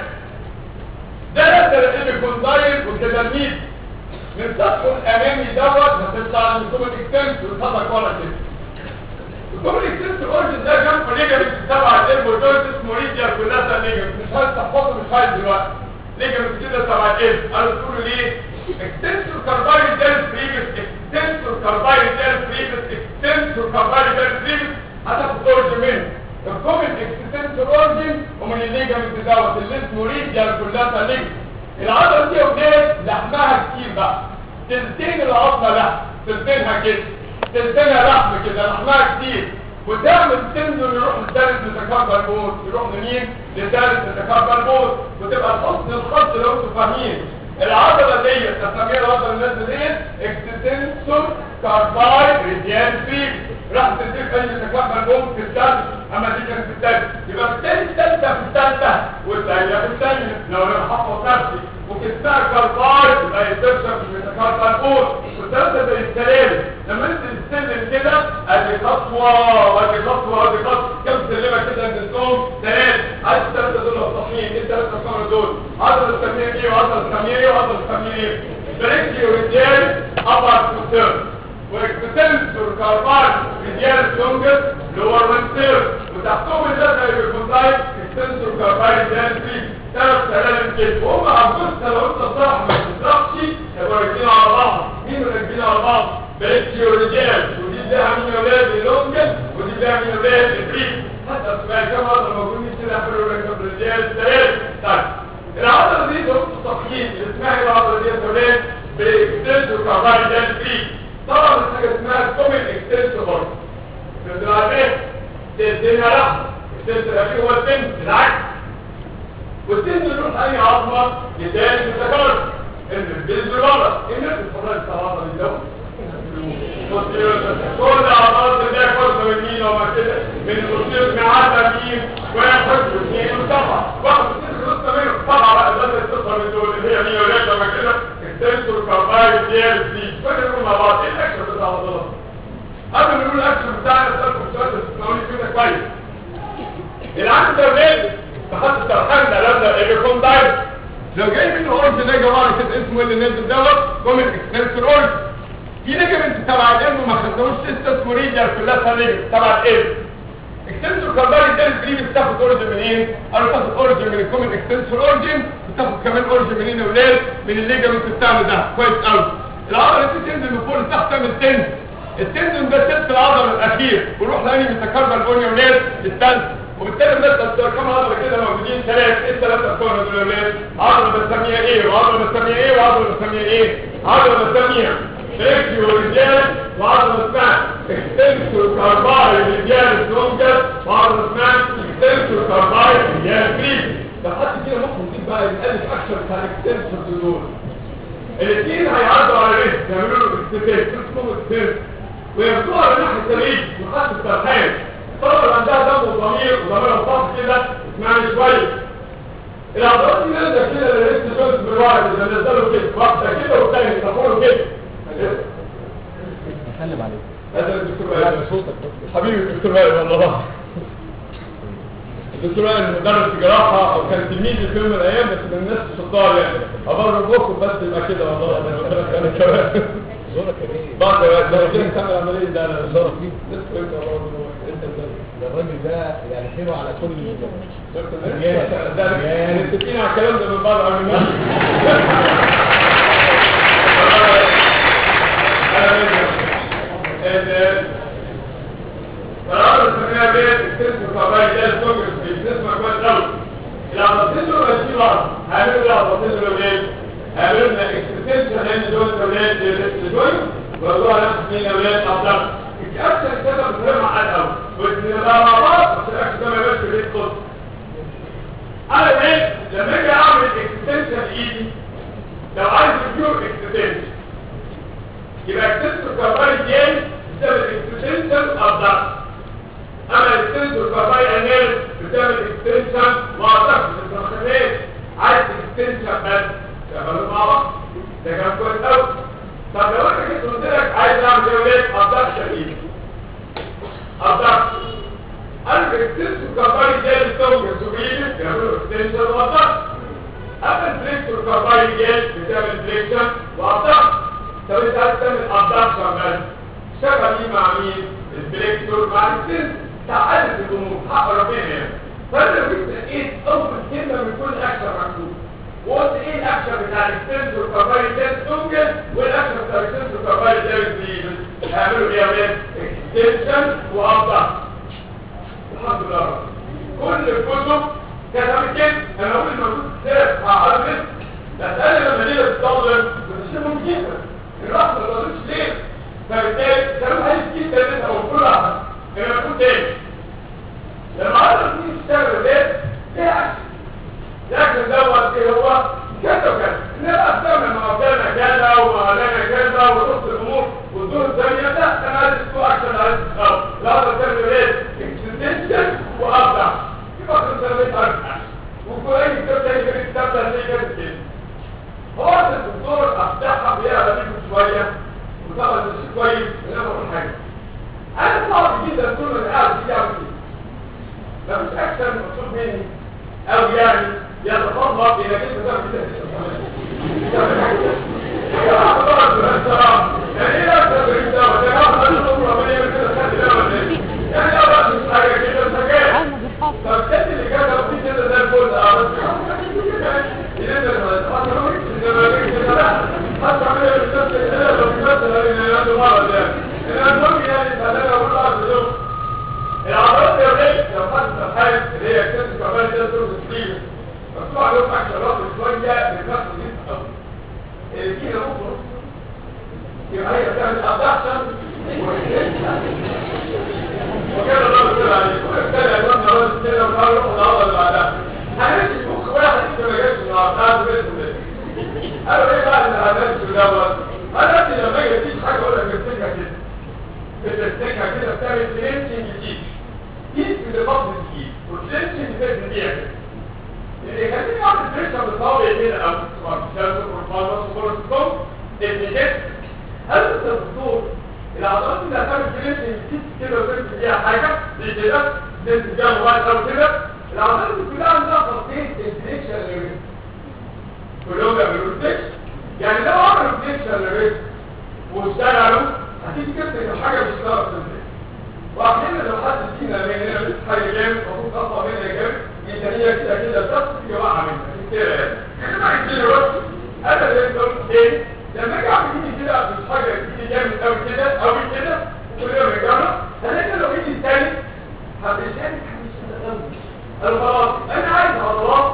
ده lateral epicondyl والتدمير من سطحه الامامي دوت هتطلع من كومن اكستنسور وتحطك ورا كده الكومن اكستنسور اورجن ده جنب ليجامنت تبع الالبوجوينت اسمه ريديال كلها ليجامنت مش عايز تحفظه مش عايز دلوقتي ليجامنت كده تبع الالب قالوا تقولوا ليه اكستنسور كارباي دال بريفس اكستنسور كارباي دال بريفس اكستنسور كارباي دال بريفس هتاخد اورجن منه الكومن اكستنسور اورجن ومن الليجامنت دوت اللي اسمه ريديال كلها ليجامنت العضله دي وديت لحمها كتير بقى تلتين العظمه لحم تلتينها كده تلتينها لحم كده لحمها كتير وتعمل تنزل يروح لثالث متكبر بوت يروح لمين لثالث متكبر بوت وتبقى الحسن الخط لو انتوا فاهمين العضله ديت اسميها العضله النازله ديت اكستنسور كارباي ريديال فيك راح تديك اي متكبر بوت في الثالث اما دي كانت في الثالث يبقى بالتالي الثالثه في الثالثه والثانيه في الثانيه لو انا حفظ نفسي وكسبها كارباي يبقى يسترشف مش متكبر بوت والثالثه زي السلالم لما انت تستلم كده ادي خطوه وادي خطوه وادي خطوه كم سلمه كده نزلتهم ثلاث عايز الثلاثه دول صحيحين انت الثلاثه كام دول عضله السميه ايه وعضله السميه ايه وعضله السميه ايه بريكي ورجال ابر كوتير واكستنسور كاربان رجال لونجس لور وينتير وتحتهم اللزقه يبقى اكستنسور كاربان رجال في ثلاث سلالم كده وهم عبدالسة لو انت صح ما تضربش كاربايد ده فري طبعا في حاجه اسمها كومن اكستنسور برضه بس العادات الدنيا لا اكستنسور اخي هو السن بالعكس والسن يروح اي عظمه يتاني متكرر ان البنز غلط ان الفرق العظمه دي كل عضلات اللي هي فرصه من مين وما كده من البروتين معاها مين واحد واثنين وسبعه واحد واثنين خلصنا منهم سبعه بقى بدل التصل من دول اللي هي مين ولا وما كده السنسور كاربايد ديال دي فاكرين مع بعض ايه الاكشن بتاع العضلات قبل ما نقول الاكشن بتاعنا اسالكم سؤال بس تسمعوني كده كويس العكس ده ليه تحط الترخان ده لازم يكون دايت لو جاي منه اورج ده يا جماعه كده اسمه اللي نازل دوت كومن اكستنسور اورج في ليجمنت تبع الام ما خدناهوش سيستس موريديا كلها ليجمنت تبع الام اكستنسور كاربالي ده الجريب بتاخد اوريجن منين؟ قالوا تاخد اوريجن من الكومن اكستنسور اوريجن وتاخد كمان اوريجن منين يا ولاد؟ من الليجمنت بتاعنا ده كويس قوي العضله دي تنزل من فوق لتحت تعمل تنزل التندن ده سلس العضله الاخير ويروح لاني متكرر بوني ولاد الثالث وبالتالي بنسال كم عضله كده موجودين ثلاث ايه الثلاث ارقام دول يا ولاد؟ عضله بنسميها ايه وعضله بنسميها ايه وعضله بنسميها ايه؟ عضله بنسميها ريكيو رجال وعضله اسمها اكستنسور كارباي رجال سلونجر وعضله اسمها اكستنسور كارباي رجال فري ده حد كده ممكن يجيب بقى يتالف اكشن بتاع الاكستنسور دول الاثنين هيعدوا على ريس يعملوا له اكستنسور اسمه اكستنسور وياخدوها من ناحيه التمريض وحد الترحال طبعا عندها دم وضمير وضميرها صح كده اسمعني شويه العضلات دي نازله كده للريست جوينت من واحد اذا نزلوا كده واحده كده والثانيه يصفروا كده سلم عليك هذا الدكتور وائل صوتك حبيبي الدكتور وائل والله الدكتور وائل مدرس جراحه او كان تلميذي في يوم من الايام بس من الناس الشطار يعني ابرر بكم بس يبقى كده والله انا كمان زورك يا بيه بعد ما كده نكمل عمليه ده انا زورك فيه لسه انت برضه انت ده الراجل ده يعني حلو على كل متفقين على الكلام ده من بعض عملنا قرار السمية بيت اكتسم قبائل ده الكونجرس بيكتسم كويس قوي العضلتين دول ماشيين بعض هعملوا العضلتين دول ايه؟ هعملوا لنا اكستنشن لان دول اولاد للجوين ويقولوا على نفس مين اولاد افضل الاكشن كده بتفهم على الاول ونبقى مع بعض بس الاكشن ده ما يبقاش في البيت خالص انا ايه لما اجي اعمل اكستنشن ايدي لو عايز بيور اكستنشن يبقى اكستنشن كارباي جاي بسبب اكستنشن افضل اما الاكستنشن كارباي انال بسبب اكستنشن واضح الترخيص عايز اكستنشن بس شغالوا مع بعض ده كان كويس قوي طب لو انا جيت قلت لك عايز اعمل ايه ابدكشن ايدي ابدكشن انا الاكستنشن كارباي جاي بسبب السوبريد بيعملوا اكستنشن واضح اما الفليكسور كارباي جاي بتعمل فليكشن واضح طب انت عايز تعمل ابدكشن بس شغل دي مع مين الفليكسور مع الاكستنشن تعالت الامور حق ربنا يعني فانا لو جبت لقيت اول كلمه من كل اكشن مكتوب وقلت ايه الاكشن بتاع الاكستنسور كارباي جاي توجد والاكشن بتاع الاكستنسور كارباي جاي بيجي هيعملوا ايه يا ولاد اكستنشن وابدكشن الحمد لله كل الكتب كتبت كده انا اقول الموجود كتاب هعرف بسأل لما ليه بتطلب بتشتمهم جدا الرحمة ما تطلبش ليه فبالتالي كانوا عايز جدا انت او كل واحد كان يكون تاني لما عرف مين اشتغل ده ايه اكشن الاكشن دوت ايه هو كذا وكذا انما استعمل مواضيعنا كذا ومواضيعنا كذا ونص الامور والدور الثانيه ده انا عايز اسمه اكشن عايز اه لا بتعمل ايه اكستنشن وابدع يبقى كنت بيت ارجع وكل اي كتاب تاني في الكتاب ده زي كده كده هو الدكتور افتحها بيها بجيبه شويه وطبعا ده شيء كويس انا بقول حاجه انا صعب جدا طول ما انا قاعد كده اعمل كده مفيش اكشن مطلوب مني او يعني يتطلب الى جسم ده كده يا جماعه طبعا السلام يعني ايه اكتر من ده يا جماعه الامر عمليه كده خدت ده ولا ايه يعني لا بس مش حاجه كده سجاير طب انت اللي كده في كده زي الفل اه بس حتى عمل الناس كده لو بيمثل ان عنده مرض يعني انا المهم يعني انا اقول له العضلات يا ولاد لو خدت الحاجه اللي هي كانت كمان ده دور السليم مفتوح له عشرات شويه بنفس الجسم قوي اللي فيها ممكن يبقى هي بتعمل ابدكشن وكده الراجل طلع عليه وابتدى يظن الراجل كده وقال روح العضله اللي بعدها هنمشي مخ واحد انت ما جاتش النهارده قاعد في بيته قالوا ايه بقى اللي هنمشي دوت انا انت لما اجي تيجي حاجه اقول لك امسكها كده بتمسكها كده بتعمل كلينشنج جديد ايد من البطن الجديد والكلينشنج بتاعت بيها كده اللي يخليني اعمل بريشر بالطابع كده او سبارتشارز وفورفالوس وفورستوم ان جت هل انت الدكتور العضلات اللي هتعمل كلينشنج جديد كده وتمسك فيها حاجه زي كده تمسك فيها موبايل او كده العضلات دي كلها عندها خطين انفليكشن كلهم بيعملوا ريفليكشن يعني لو عملوا ريفليكشن للريسك واشتغلوا هتيجي تمسك الحاجه بيشتغل في الريسك واحيانا لو حد فينا من هنا لسه حاجه جامد المفروض تطلع منها جامد ميزانيه كده كده بس تيجي واقعه منها كده يعني احنا عايزين نرد انا اللي قلت ايه لما اجي اعمل ايدي كده مش حاجه ايدي جامد قوي كده قوي كده كل يوم رجاله هلاقي لو ايدي الثاني هتشارك قالوا خلاص انا عايز عضلات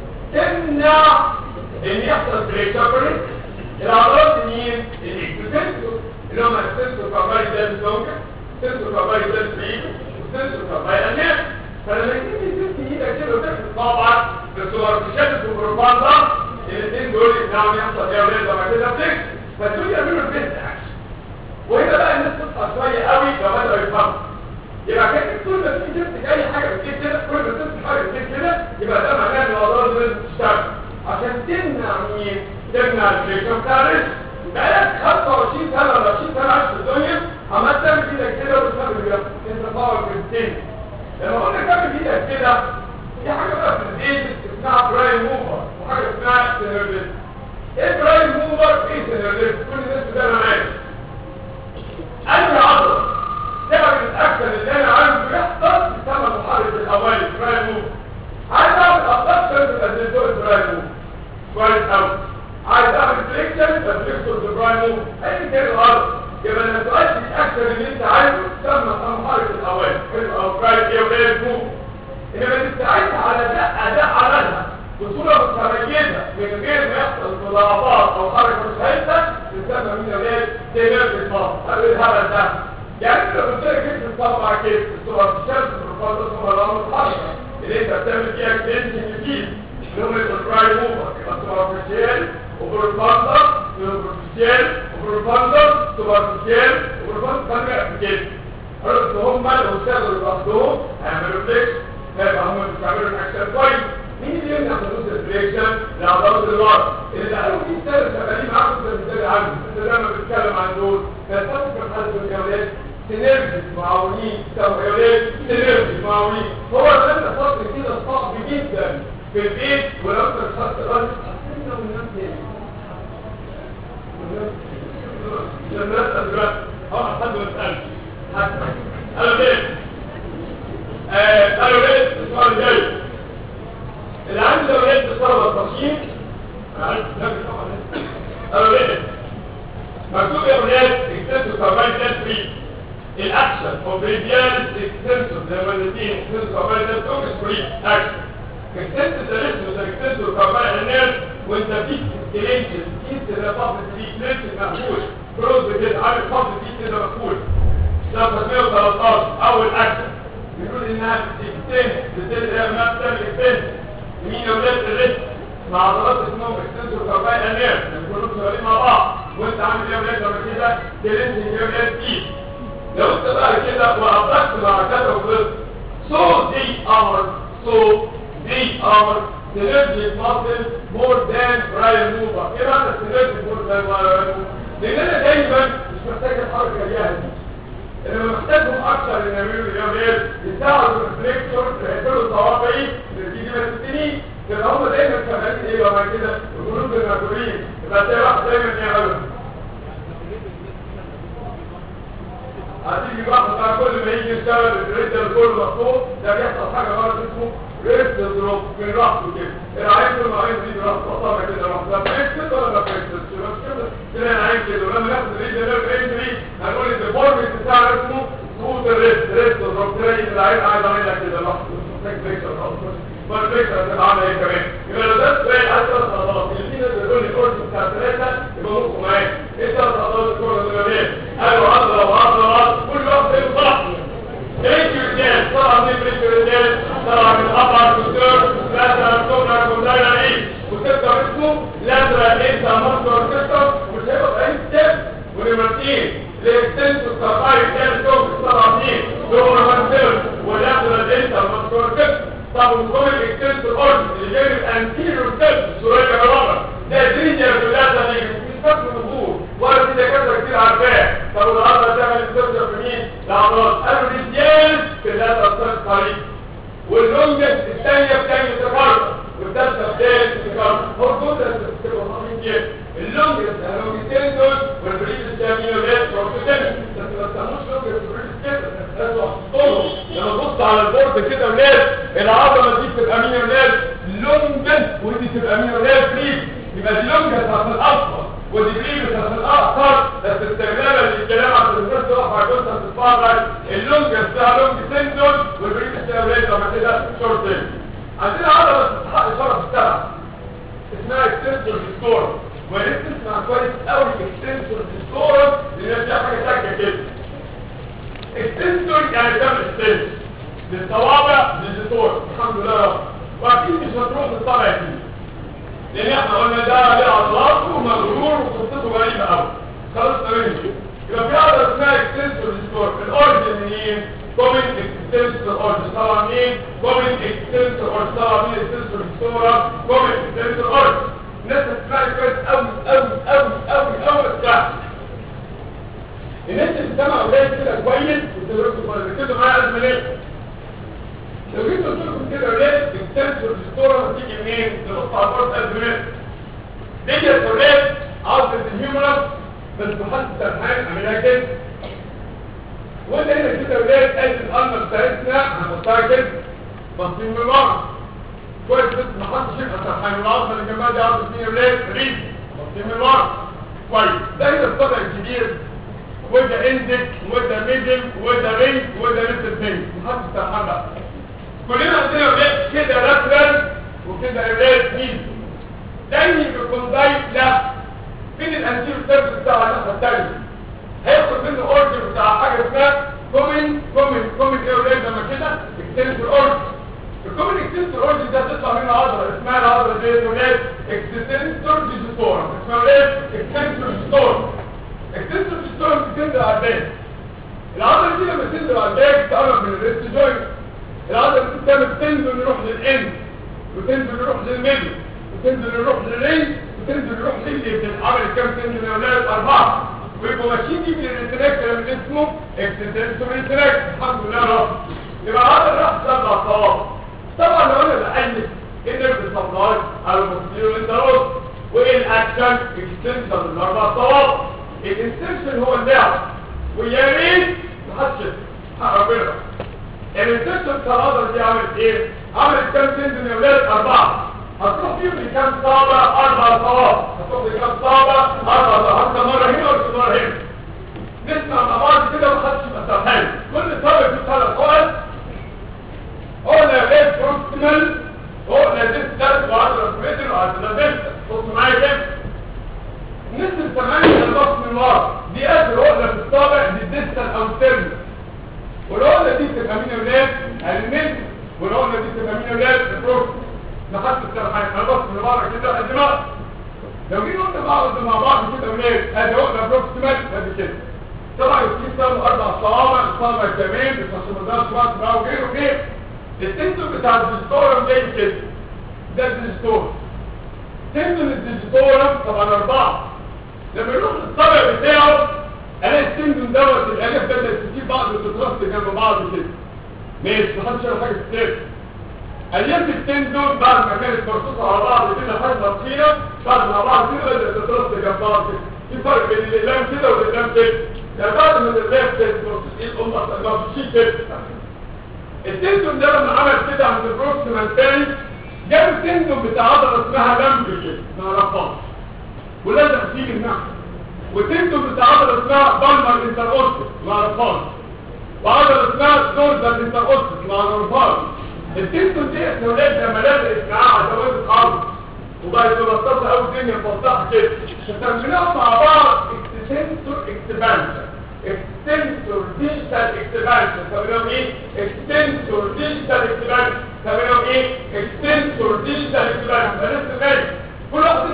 تمنع ان يحصل بريشر العضلات مين الاكسسنسور اللي هم السنسور كاباري ده الزوجه السنسور كاباري ده البيت والسنسور كاباري الناس فلما تيجي تمسك ايدك كده وتحس طبعا بالصور تشدد وبروباندا الاثنين دول يمنعوا يحصل يا ولاد لما كده بتكس فدول يعملوا البيست اكشن وهنا بقى الناس تصحى شويه قوي لو بدأوا يفهموا يبقى كده كل ما تيجي تمسك اي حاجه بتجيب كده كل ما تمسك حاجه بتجيب كده يبقى ده معناه ان العضلات دي لازم تشتغل عشان تمنع مين تمنع الفريكشن بتاع الريسك بقالك 25 سنه ولا 20 سنه عايش في الدنيا عمال تعمل ايدك كده وتعمل كده انت باور بريستين لما قلنا تعمل ايدك كده في حاجه بقى في البيت اسمها برايم موفر وحاجه اسمها سينرليست ايه برايم موفر ايه سينرليست كل الناس بتعمل معايا اي عضله سبب الاكشن اللي انا عايزه يحصل بسبب محرك الاولي برايم موفر عايز اعمل ابدكشن يبقى زي دول برايم موفر كويس قوي عايز اعمل فليكشن فليكشن بالبرايم موفر اي كده غلط يبقى لما تؤدي الاكشن اللي انت عايزه تسمى محرك الاولي او برايم ايه ولا موفر انما تستعد على ده اداء عملها بصوره متميزه من غير ما يحصل مضاعفات او حركه مش هيئه تسمى مين يا ولاد تنرف الفاض قبل الهبل ده يعني انت لو قلت لك انت تطبع كده الصور الشمس بالفاض اسمها الامر الحركه اللي انت بتعمل فيها كلينشنج جديد اللي هم البراي موفر يبقى سوبرفيشال وبروفاندر سوبرفيشال وبروفاندر سوبرفيشال وبروفاندر كده قالوا هم لو اشتغلوا لوحدهم هيعملوا فليكس هيبقى هم مش بيعملوا الاكشن كويس مين اللي يمنع حدوث الفليكشن لعضلات الوقت اللي بقالهم 100 سنه شغالين معاكم انت بتدري عنهم انت دايما بتتكلم عن دول فالفرق في حاله الجولات سينرجي معاونين تمويلات سينرجي معاونين هو ده انت فصل كده صعب جدا في البيت ولو انت خدت الراجل هتسمع من نفسك لما نسال دلوقتي اه حد ما يسالش قالوا ليه قالوا ليه السؤال الجاي اللي عنده ولاد الطلبه التصميم قالوا ليه مكتوب يا ولاد اكتسوا كمان تسري الاكشن اوف ريديال اكستنسور زي ما الاثنين اكستنسور كمان تسري فري اكشن اكستنسور ده اسمه اكستنسور كمان الناس وانت فيك سكيلينشن كيس اللي فاضل فيه كلينشن مقفول كروز كده عامل فاضل فيه كده مقفول ده 313 اول اكشن بيقول انها بتكتن بتبدا ما بتعمل اكتن مين اولاد الرزق مع عضلات اسمهم اكستنسور كارباي انير كلهم شغالين مع بعض وانت عامل ايه يا اولاد لما كده تلنسنج يا اولاد فيه لو انت بقى كده وقفت مع كذا وغلط so they are so they are synergic muscle more than prior mover ايه معنى synergic more than prior mover لان انا دايما مش محتاج الحركه الياها دي انما محتاجهم اكثر ان يعملوا اليوم ايه يساعدوا الريفلكتور يقفلوا الصوابعي اللي دي من السنين كده هم دايما شغالين ايه وما كده الجنود المسؤولين يبقى تلاقي واحد دايما يعملوا هتيجي واحد بقى كل ما يجي يشتغل الريتر كله مفتوح ده بيحصل حاجه غلط اسمه ريست دروب من راسه كده العين كل ما عين دي راسه وطبعا كده راسه ده فيكسد ولا ما فيكسد مش كده كده العين كده ولما ناخد الريتر انجري هنقول الديفورميتي بتاع اسمه صوت الريست ريست دروب تلاقي العين قاعد عامل لك كده لحظه محتاج فيكسد خالص ما الفكره هتبقى عامله ايه كمان يبقى لو ده سؤال عايز ثلاث عضلات الاثنين اللي بيقول لي كورس بتاع ثلاثه يبقى مخه معايا ايه ثلاث عضلات الكورس اسمه لاترال انتر ماسكولار سيستم مش هيبقى اي ستيب ونمرتين الاكستنسور سرطاي كان شوف السرطانين هو نمرتين ولاترال انتر ماسكولار سيستم طب وكل الاكستنسور اورد اللي جاي من الانتيريور سيستم سوريا الرابع ده الدنيا كلها دي مش فاكر الوجود ولا في دكاتره كتير عارفاه طب النهارده تعمل استشفاء في مين؟ العضلات قالوا الرجال في اللاترال سيستم واللونجس الثانيه بتاعي تكرر والثالثه الثالث تكرر هو كل ده بتبقى صحيح كده اللونجس اللونجتين دول والبريد السامينولات بروتين بس ما تسموش لونجس بريد كده لازم تحطهم لما تبص على البورد كده ولاد العضله دي بتبقى مينولات لونجس ودي تبقى مينولات بريد يبقى دي لونجس في الاصفر ودي بريد في الاخطر بس استغلالا للكلام عشان الناس تقف على جثه تتفرج اللونجس فيها لونج دول والبريد السامينولات لما كده شورت عندنا عضله تستحق اشاره السبع اسمها اكستنسور ديستور ولازم تسمع كويس قوي اكستنسور ديستور لان فيها حاجه ساكته كده اكستنسور يعني تعمل اكستنس للصوابع للديستور الحمد لله يا رب واكيد مش هتروح للصابع اكيد لان احنا قلنا ده ليه عضلات ومغرور وقصته غريبه قوي خلاص تمام يبقى في عضله اسمها اكستنسور ديستور الاوريجن منين كومن اكستنسور اوريجن طبعا مين كومن اكستنسور اوريجن طبعا مين اكستنسور ديستور كومن اكستنسور اوريجن الناس تسمعني كويس قوي قوي قوي قوي قوي بتاع الناس اللي سمعوا قليل كده كويس وتركزوا معايا قبل ما نمشي لو جيت قلت لكم كده ولاد السنسور ديستورا هتيجي منين؟ نبص على البورد قبل ما نمشي ديت ولاد عضلة الهيومرس بس بحط الترحال اعملها كده وانت هنا كده ولاد قد القلب بتاعتنا هنحطها كده باصين من ورا كويس بس ما حدش يبقى سرحان العظمه اللي جنبها دي عظمه مين ولاد ريد باصين من ورا كويس ده هنا الصدع الكبير وده اندك وده ميدل وده رينج وده ليتل فينج ما حدش سرحان بقى كلنا عندنا ولاد كده لاترال وكده ولاد مين دايما بيكون دايت لا فين الانتير سيرفس بتاع الناحيه الثانيه هياخد منه اوردر بتاع حاجه اسمها كومن كومن كومن ايه ولاد لما كده اكستنسور اوردر الكومن اكستنسور اوردر ده تطلع منه عضله اسمها العضله دي ولاد اكستنسور ديستور اسمها ولاد اكستنسور ديستور اكستنسور ديستور بتنزل على الباك العضله دي لما تنزل على الباك تقرب من الريست جوينت العضله دي بتعمل تنزل يروح للاند وتنزل يروح للميدل وتنزل يروح للرينج وتنزل يروح للي بتتعمل كام تنزل يا ولاد اربعه ويبقوا ماشيين دي من الانتراكت اللي اسمه اكستنسور انتراكت الحمد لله يا رب يبقى هذا راح سبع صواب طبعا لو انا بقلب النرف سبلاي على المستيرو انتروس وايه الاكشن اكستنسور الاربع صواب الاكستنسور هو اللعب ويا ريت محدش حق ربنا الانتشن الصلادة دي عملت ايه؟ عملت كام تنزل يا ولاد اربعة هتروح فيهم لكام صابة اربع صواب هتروح لكام صابة اربع صواب حتى مرة هنا ولا مرة هنا نسمع مع بعض كده ومحدش يبقى سرحان كل صابة في ثلاث حوال قلنا يا ولاد بروكسيمال قلنا ديستال وعشرة متر وعشرة متر بصوا معايا كده نسل ثمانية البص من ورا دي اخر عقلة في الصابع دي الديستال او الترمي والعقلة دي تبقى مين يا ولاد؟ المنت والعقلة دي تبقى مين يا ولاد؟ البروك نحط السرحان انا بص من بره كده قد ما لو جينا قلنا بعض مع بعض كده يا ولاد ادي عقلة بروكسيمال ادي كده طبعا في صار اربع صوابع صابع كمان بس عشان ما نضيعش وقت بقى وغيره وغيره التنسور بتاع الديستورم جاي كده ده الديستورم تنسور الديستورم طبعا اربعه لما يروح الصابع بتاعه الاقي السندون دوت الالف بدات تجيب بعض وتترص جنب بعض كده ماشي محدش يعرف حاجه تتساب الياف السندون بعد ما كانت مرصوصه على بعض كده حاجه طحينه بعد ما بعض كده بدات تترص جنب بعض كده في فرق بين الاقلام كده والاقلام كده يعني بعد ما الاقلام كانت مرصوصه ايه الام اصلا ما بتشيل كده السندون ده لما عمل كده عند البروكسيمال تاني جاب السندون بتاع عضله اسمها لمب كده ما نعرفهاش ولازم تيجي النحو وتنتج بتاع عضله اسمها بالمر انتر اوستس ما عرفهاش وعضله اسمها دورزال انتر اوستس ما عرفهاش التنتج دي احنا ولاد لما لازقت معاها عشوائي الارض وبقت مبسطه قوي الدنيا مفتحه كده فسميناهم مع بعض اكستنسور اكسبانشن اكستنسور ديجيتال اكسبانشن سميناهم ايه اكستنسور ديجيتال اكسبانشن سميناهم ايه اكستنسور ديجيتال اكسبانشن ده لسه جاي كل واحد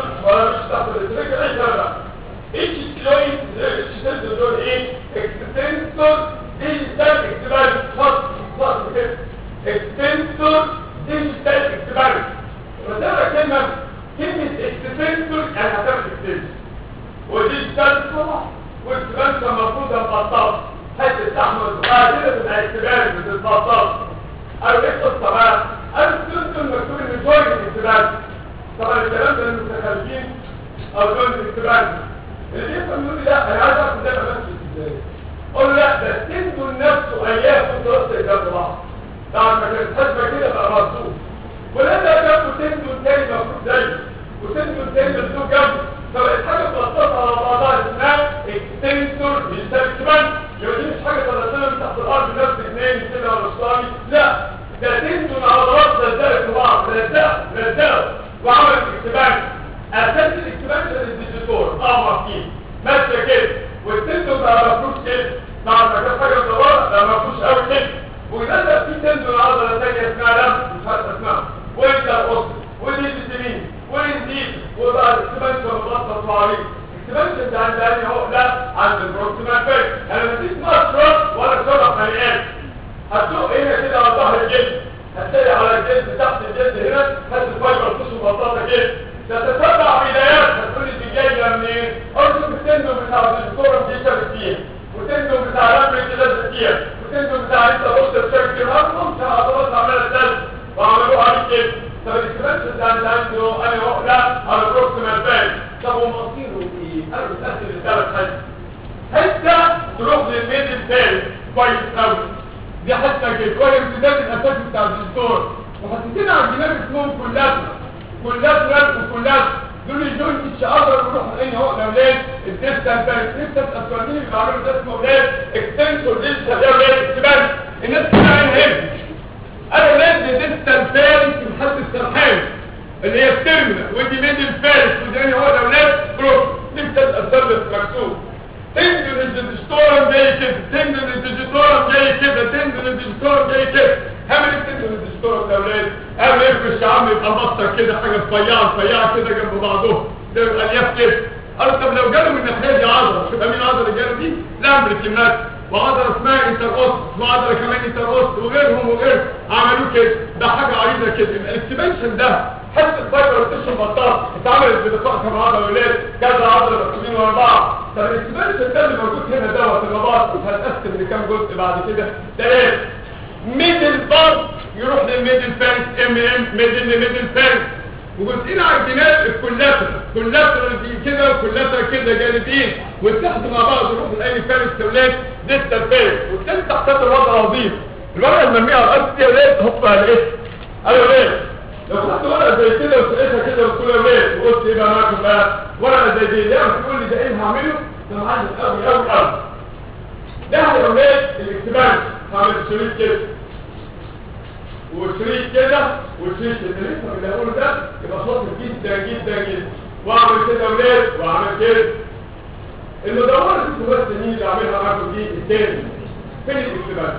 ولا مش تحت الريتريكل اي كلام بقى اتش كلويد اتش سنسور دول ايه اكستنسور ديجيتال اكتبال خط خط كده اكستنسور ديجيتال اكتبال فده كلمه كلمه اكستنسور يعني هتعمل اكستنسور وديجيتال طبعا واكتبال المفروض مبطل حته تحمل صغيره كده تبقى اكتبال بتتبطل او ايه القصه بقى السنسور مكتوب ان جوين اكتبال طبعا الكلام ده للمتخلفين او دول الاكتبال اللي يفهم يقول لي لا انا عايز اعرف ده بمشي ازاي اقول له لا ده التندون نفسه ايام كنت وسط جنب بعض طبعا ما كانت حسبه كده بقى مرصوص ولا ده جنبه تندون تاني المفروض زيه وتندون تاني مكتوب جنبه فبقت حاجه متوسطه على بعضها اسمها اكستنسور ديجيتال كمان يبقى دي مش حاجه طلعتنا من تحت الارض نفس اثنين كده ولا صامي لا ده تندون عضلات لزقت في بعض لزقوا لزقوا وعملت اكتبان اساس الاكتبان الديجيتور اه مفهوم ماشيه كده والتندون بقى مفروض كده بعد ما كانت حاجه صغيره بقى مفروض قوي كده ونزل في تندون عضله ثانيه اسمها لم مش عارف اسمها وانت القصر ودي الفيتامين والانزيم وبقى الاكتبانشن مخصص معريض الاكتبانشن ده عند انهي اهو لا عند البروكسيمال فيك انا ما فيش مشرب ولا شرب مليان هتسوق هنا كده على ظهر الجلد هتلاقي على الجلد تحت الجلد هنا هات الفايبر تشوف بطاطا كده تتتبع بدايات هتقول لي دي جايه منين؟ ارجو التندون بتاع الدكتوره دي شابك فيها والتندون بتاع الامر دي لازق فيها والتندون بتاع لسه بص بشكل كده ممكن عضلات عماله تلزق وعملوها عليك كده طب الاكسبرشن ده اللي عنده انا هو لا على بروكسيمال بان طب هو مصيره ايه؟ انا بتقسم لثلاث حاجات حته تروح للميدل ثالث كويس قوي دي حته كده كويس ده الاساس بتاع الدكتور وحطيتين على الجناب اسمهم كلاتنا كلاتنا وكلاتنا دول الجوينت مش اقدر اروح لان هو الاولاد الديستال بان الديستال اسفلتين اللي بيعملوا ده اسمه اولاد اكستنسور ديستال ده اولاد اكتبان الناس كلها هنا انا ولاد ديستال فارس محد السرحان اللي هي الترمينال ودي ميدل فارس ودي هو الاولاد بروك ديستال اسفلت مكتوب تندن الديجيتورم جاي كده تندن الديجيتورم جاي كده تندن الديجيتورم جاي كده هعمل ايه تندن الديجيتورم ده اولاد اعمل ايه في الشعب يبقى مبطر كده حاجه رفيعه رفيعه كده جنب بعضهم ده يبقى الياف كده قالوا طب لو جاله من الناحيه دي عضله شوف مين العضله اللي جاله دي لامبريكيمات وعضله اسمها انتر وعضله كمان انتر وغيرهم وغيرهم عملوه كده ده حاجه عريضه كده يبقى الاكسبانشن ده حتى الفايبر بتشرب بطاطا اتعملت بدقائق كم عضله ولاد كذا عضله مكتوبين ورا بعض طب الاكسبانشن ده اللي موجود هنا دوت الرباط هتقسم لكام جزء بعد كده ثلاثه ميدل بارت يروح للميدل فارس ام ام ميدل لميدل فارس وجزئين على الجناب الكولاترال كولاترال دي كده وكولاترال كده جانبين والتحت مع بعض يروح لاي فارس اولاد ديستال فارس والثالث تحتها الوضع العظيم الورقه المرميه على الارض دي يا ولاد هوب على ايه؟ ايوه ولاد لو خدت ورقه زي كده وسقيتها كده وتقول يا ولاد وقلت ايه بقى معاكم بقى ورقه زي دي لما تقول لي ده ايه هعمله ده معلم قوي قوي قوي ده يا ولاد الاكتباس هعمل شريط كده وشريط كده وشريط اللي لسه اللي هقوله ده يبقى شاطر جدا جدا جدا واعمل كده ولاد واعمل كده المدورة اللي انتوا بس مين اللي عاملها معاكم دي التاني فين الاكتباس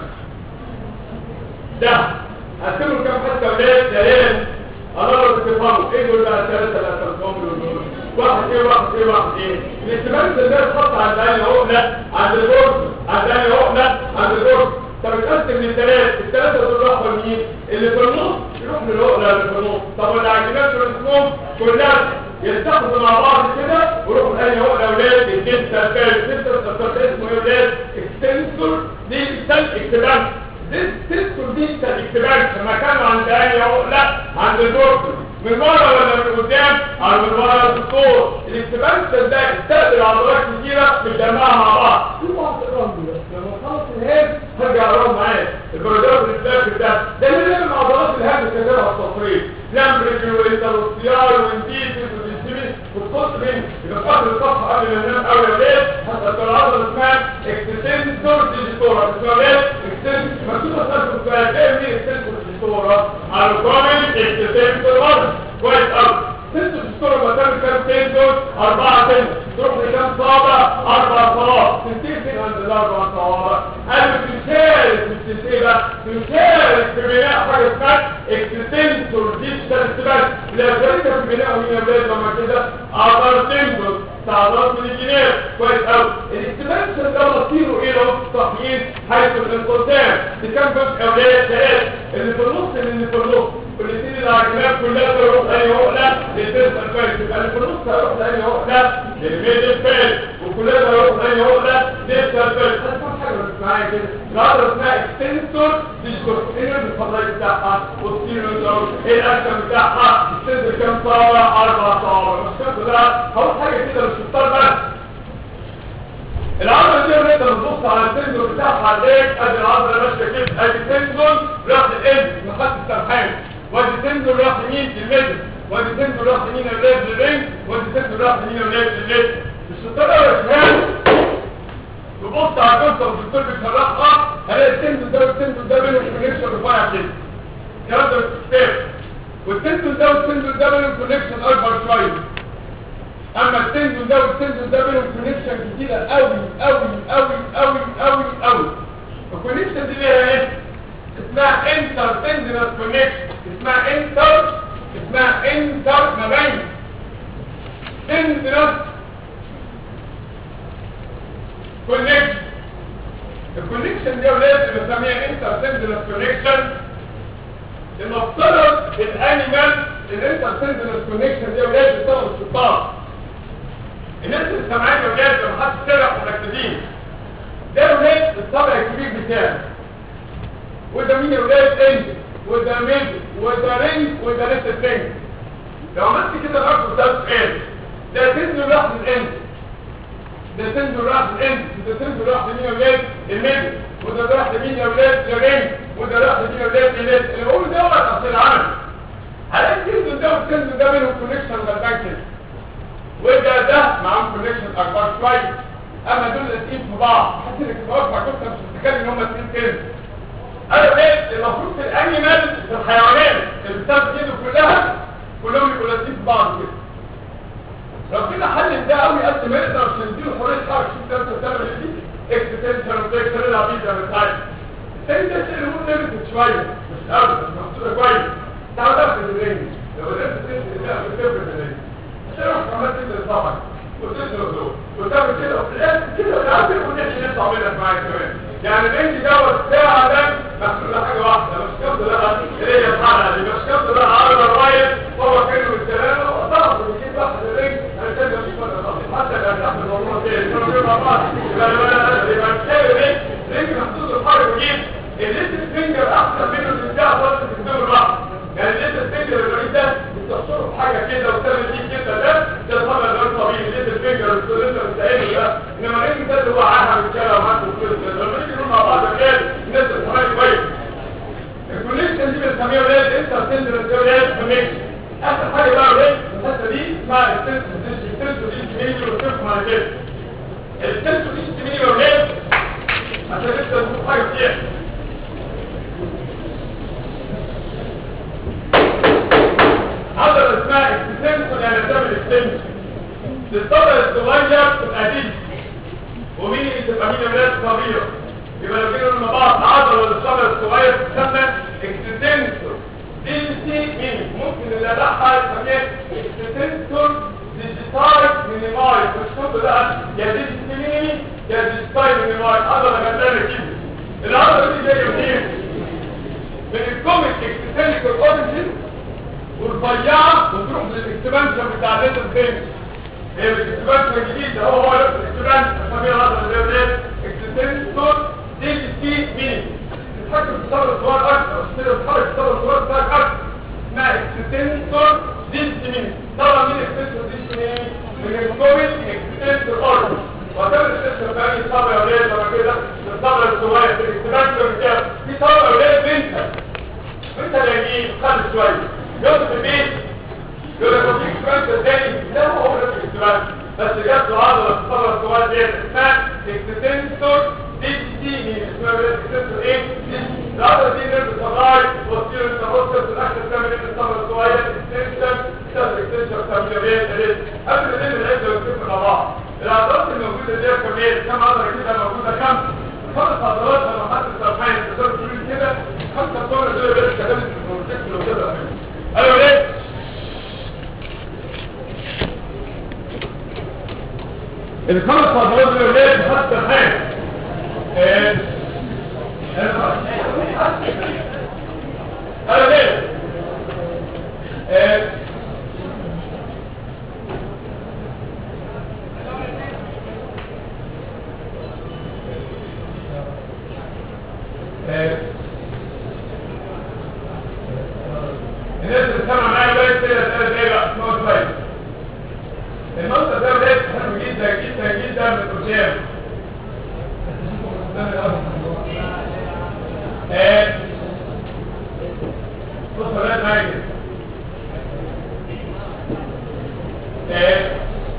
ده هتكلم كام حتى ولاد ثلاثة الله لو تفهموا ايه دول بقى الثلاثة اللي هتفهموا دول واحد ايه واحد ايه واحد ايه الاكتباس ده اتحط عند انهي عقلة عند البورس عند انهي عقلة عند البورس طب اتقسم للثلاث الثلاثة دول راحوا لمين اللي في النص يروح للعقلة اللي في النص طب والعجينات دول اسمهم كلها يلتقطوا مع بعض كده ويروحوا لأي عقلة اولاد الجنس الفارس الجنس الفارس اسمه ايه اولاد اكستنسور دي سل اكتباس تذكر دي انت الاكتباس لما كانوا عند اي عقلة عند الدكتور من ورا ولا من قدام او من ورا الدكتور الاكتباس ده استقبل عضلات كتيرة بتجمعها مع بعض في بعض الرمز بس لما خلص الهاب هرجع اقرب معاه البرودات الفلاك ده ده اللي من عضلات الهاب اللي كتبها التصريف لامبريكي وانتروسيال وانديتس وديسيمي والقص بين يبقى قبل الصفحه قبل ما ننام اول ليل حتى العضله اسمها اكستنسور ديجيتورا اسمها ايه؟ اكستنسور مكتوبه صرف السؤال ايه مين اكستنسور ديجيتورا؟ على الكومن اكستنسور كويس قوي ست دكتور مكان كام تنزل أربعة تنزل تروح لكام صابع أربع صوابع تنتهي فين عند الأربع صوابع قالوا تشارك مش تنتهي تشارك في بناء حاجة اسمها اكستنسور ديجيتال استباد لا شركة في بناء مين يا ولاد لما كده عبر تنجل تعرض من الجناب كويس قوي الاكستنشن ده مصيره ايه لو صحيين حيث الانقسام دي كام جزء اولاد ثلاث اللي في النص من اللي في النص والاثنين العجمات كلها تروح اي عقله للترسل كويس يبقى اللي في النص هيروح لاي عقله للميدل فيل وكلها تروح لاي عقله للترسل فيل هتكون حاجه بس معايا كده العضله اسمها اكستنسور ديسكورس ايه الفضائي بتاعها والسيرو ايه الاكشن بتاعها السنتر كام صابع اربع صوابع مش كده ده هقول حاجه كده مش مضطر بس العضله دي نقدر نبص على السنسور بتاعها عليك ادي العضله ماشيه كده ادي السنسور راح للقلب لخط السرحان وادي السنسور راح يمين للميدل وادي السنسور راح يمين اولاد للرينج وادي السنسور راح يمين اولاد للرينج مش مضطر يا شباب نبص على الجثه والدكتور بيشرحها هلاقي السنسور ده والسنسور ده بينهم كونكشن رفيع كده الكلام ده مش كتاب والسنسور ده والسنسور ده بينهم كونكشن اكبر شويه اما السنسور ده والسنسور ده بينهم كونكشن كتيره قوي قوي قوي قوي قوي قوي الكونكشن دي ليها ايه اسمها انتر تندنس كونكشن اسمها انتر اسمها انتر ما بين تندنس كونكشن الكونكشن دي اولاد اللي بنسميها انتر تندنس كونكشن المفترض الانيمال الانتر تندنس كونكشن دي اولاد بتشتغل الشطار الناس اللي سامعين اولاد لما حد سرق مركزين ده اولاد الطبع الكبير بتاعي وده مين اولاد انجل وده ميد وده رينج وده لسه رينج لو عملت كده الارض ده سؤال ده تنزل راح للانجل ده تنزل راح للانجل ده تنزل راح لمين اولاد الميد وده راح لمين اولاد للرينج وده راح لمين اولاد لليد اللي بقوله ده وقت اصل العمل هلاقي التنزل ده والتنزل ده بينهم كونكشن غلبان كده وده ده معاهم كونكشن اكبر شويه اما دول الاثنين في بعض حاسس انك بتوقع كنت مش متخيل ان هم اثنين كده انا بقيت المفروض في الانيمال في الحيوانات اللي بتاخد ايده كلها كلهم يبقوا لازقين في بعض كده لو كده حل ده قوي قد ما يقدر عشان يديله حريه حركه شوف ده انت بتعمل ايه دي اكستنشن وتكسر العبيد زي ما انت عايز الثاني ده شيء هو ليميتد شويه مش قوي مش محسوبه كويس تعال تاخد الرينج لو قدرت تنزل ده بتفرق الرينج تروح عملت كده طبعا وتضرب دول وتعمل كده وفي الاخر كده والعب يكون احنا نطلع منك معايا كمان يعني البنج دوت ساعه ده محسوب لحاجه واحده مش كبد لها اللي هي الحلقه دي مش كبد لها على الرايت هو كانه بالسلامه وطلع بيجيب واحد الرنج انا كده مش فاضي خالص حتى لو تحت الموضوع كده كانوا بيقولوا مع بعض يبقى يبقى يبقى تلاقي الرنج رنج محطوط الحركه وجيب الليتل فينجر احسن منه اللي بتاع خالص في الدور الراحه يعني الليتل فينجر الرنج ده بتحصره بحاجه كده وتعمل دي كده ده ده طبعا غير طبيعي الليتل فينجر اللي انت بتساعده ده انما الرنج ده اللي هو عاهه بيتكلم معاك وكده لما نيجي نقول مع بعض كده الناس الحراري كويس الكونكشن دي بنسميها ولاد انت بتنزل ولاد كونكشن اخر حاجه بقى ولاد الحته دي اسمها السنسور دي السنسور دي ميني وتفهم على كده السنسور دي ميني ولاد عشان انت تشوف حاجه فيها عضله اسمها اكستنسور يعني بتعمل اكستنسور للطبق الصغير تبقى دي ومين اللي تبقى مين ولاد صغيره يبقى لو كده مع بعض عضله للطبق الصغير تسمى اكستنسور دي سي مين ممكن اللي ابعها يسميها اكستنسور ديجيتايز مينيمايز مش كله بقى يا دي سي ميني يا ديجيتايز مينيمايز عضله جنبنا كده العضله دي جايه منين من الكوميك اكستنسور اوريجين والرفيعه وتروح للاكسبانشن بتاع الليتر فين هي الاكسبانشن الجديد ده هو هو نفس الاكسبانشن بنسميه العضله اللي هي ايه اكستنسور دي سي مين تتحكم في الصبر الصغير اكتر تصير تتحرك في الصبر الصغير بتاعك اكتر اسمها اكستنسور دي سي مين طبعا مين اكستنسور دي سي مين من الكوميك اكستنسور اورجن وهتعمل السيستم بقى صبر يا ولاد لما كده الصبر الصغير في الاكسبانشن بتاعه في صبر يا ولاد بنت انت لاقيه خالص شويه يقعد في البيت يقول لك في اكسبانشن تاني لا هو هو نفس الاكسبانشن بس جت له عضله في الصبر الصغير دي اسمها اكستنسور دي سي مين اسمها اكستنسور ايه العضله دي نرد صغير وتصير التروسس الاخر تعمل ايه الصبر الصغير اكستنشن تاخد اكستنشن تعمل ايه قبل ما نعمل العده ونشوف مع بعض العضلات الموجوده دي كمان كم عضله كده موجوده خمسه خمس عضلات لما حد سرحان تقدر تقول كده خمسه طول دول بس كلام البروجكت لو كده ايوه ليه الخمس فضلات دول ليه خط الحين ايه انا ليه ايه ايه الناس اللي سمع معايا بقى كده ثلاث ايه بقى اسمها كويس المنطقه ده ولاد حلو جدا جدا جدا من قدام ايه بص يا ولاد معايا كده ايه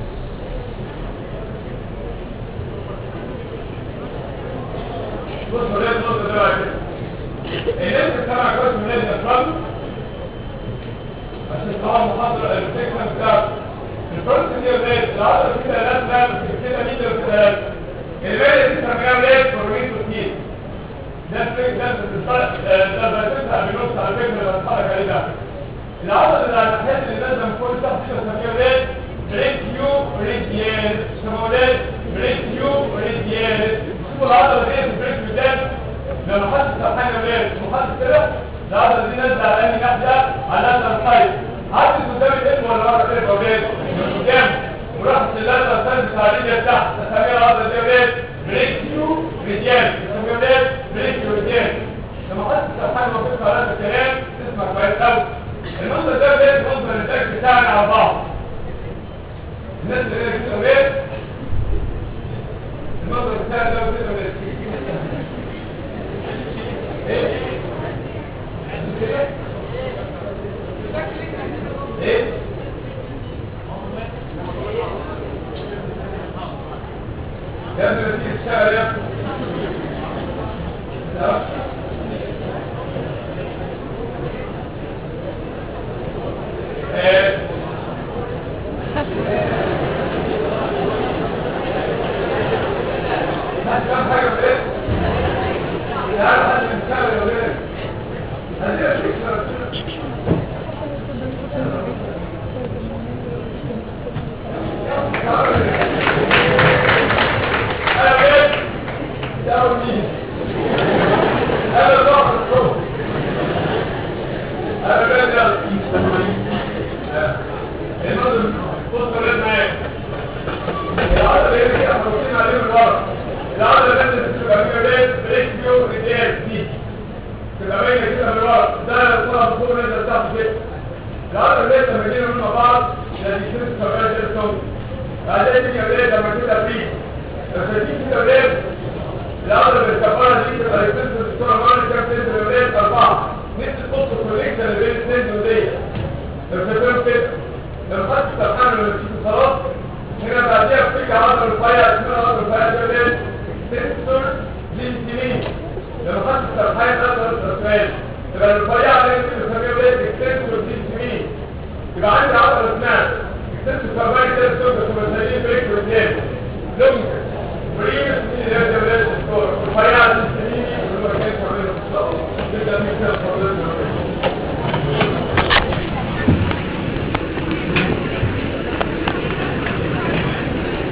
بص يا ولاد النقطه ده بقى كده الناس اللي سمع كويس من الناس اللي عشان طبعا محاضرة الفكرة بتاعت الفرق دي ولاد العضلة كده ثلاث بقى كده مين ولا ثلاث الباقي دي سميها ولاد فورمين روتين ده الفكرة ده بتطلع ده بتطلع بنص على فكرة اللي بتحرك عليه ده العضلة اللي على الناحية اللي نازلة من فوق تحت دي بسميها ولاد بريكيو ريديال اسمها ولاد بريكيو ريديال شوفوا العضلة دي في البريكيو ده لما حد سبحان ولاد وحد كده العضلة دي نازلة على أنهي ناحية على ناحية الخيط عدت قدام الاسم ولا ورا كده فوجات من قدام ورحت للثلاثة الثالث التعليمية تحت تسميها العضلة دي ولاد بريكيو ريديال تسميها ولاد بريكيو ريديال لما حد سبحان وفق على هذا الكلام تسمع كويس قوي المنظر ده ولاد منظر الانتاج بتاعنا على بعض الناس اللي هنا كده ولاد المنظر بتاعنا ده ولاد ولاد ايه كده ايه يا ابني ما تيجي تشتغل يا ابني لا. ايه هات كام حاجه في ايه تعال هات نشتغل يا ولاد هديها فكره انا بيت داوني انا ضغط الصوت انا بيت المنظر بص ولاد معايا العضله اللي هي كده حاطين عليه من ورا العضله اللي انت بتبقى فيها ولاد بريكيو ريديال دي تبقى باينه كده من ورا ده طلع فوق نزل تحت كده العضله اللي انت مدينه من بعض ده دي كده شغاله زي الصوت بعدين يا ولاد لما كده فيه فدي كده ولاد العضله اللي الكفاره دي تبقى ريسبت الصوره مره كام سنت ولاد اربعه نفس الخط الكونكشن اللي بين السنت وديت الفكره كده لما خدت سبحان الله في خلاص هنا بعديها في عضله رفيعه اسمها عضله رفيعه دي ولاد سنسور لينتيمين لما خدت سبحان عضله رفيعه يبقى الرفيعه اللي انت بتسميها ولاد سنسور لينتيمين يبقى عندي عضله اسمها سنسور كاربايد سنسور بس مسميه بريك روتين لونج بريمس اللي هي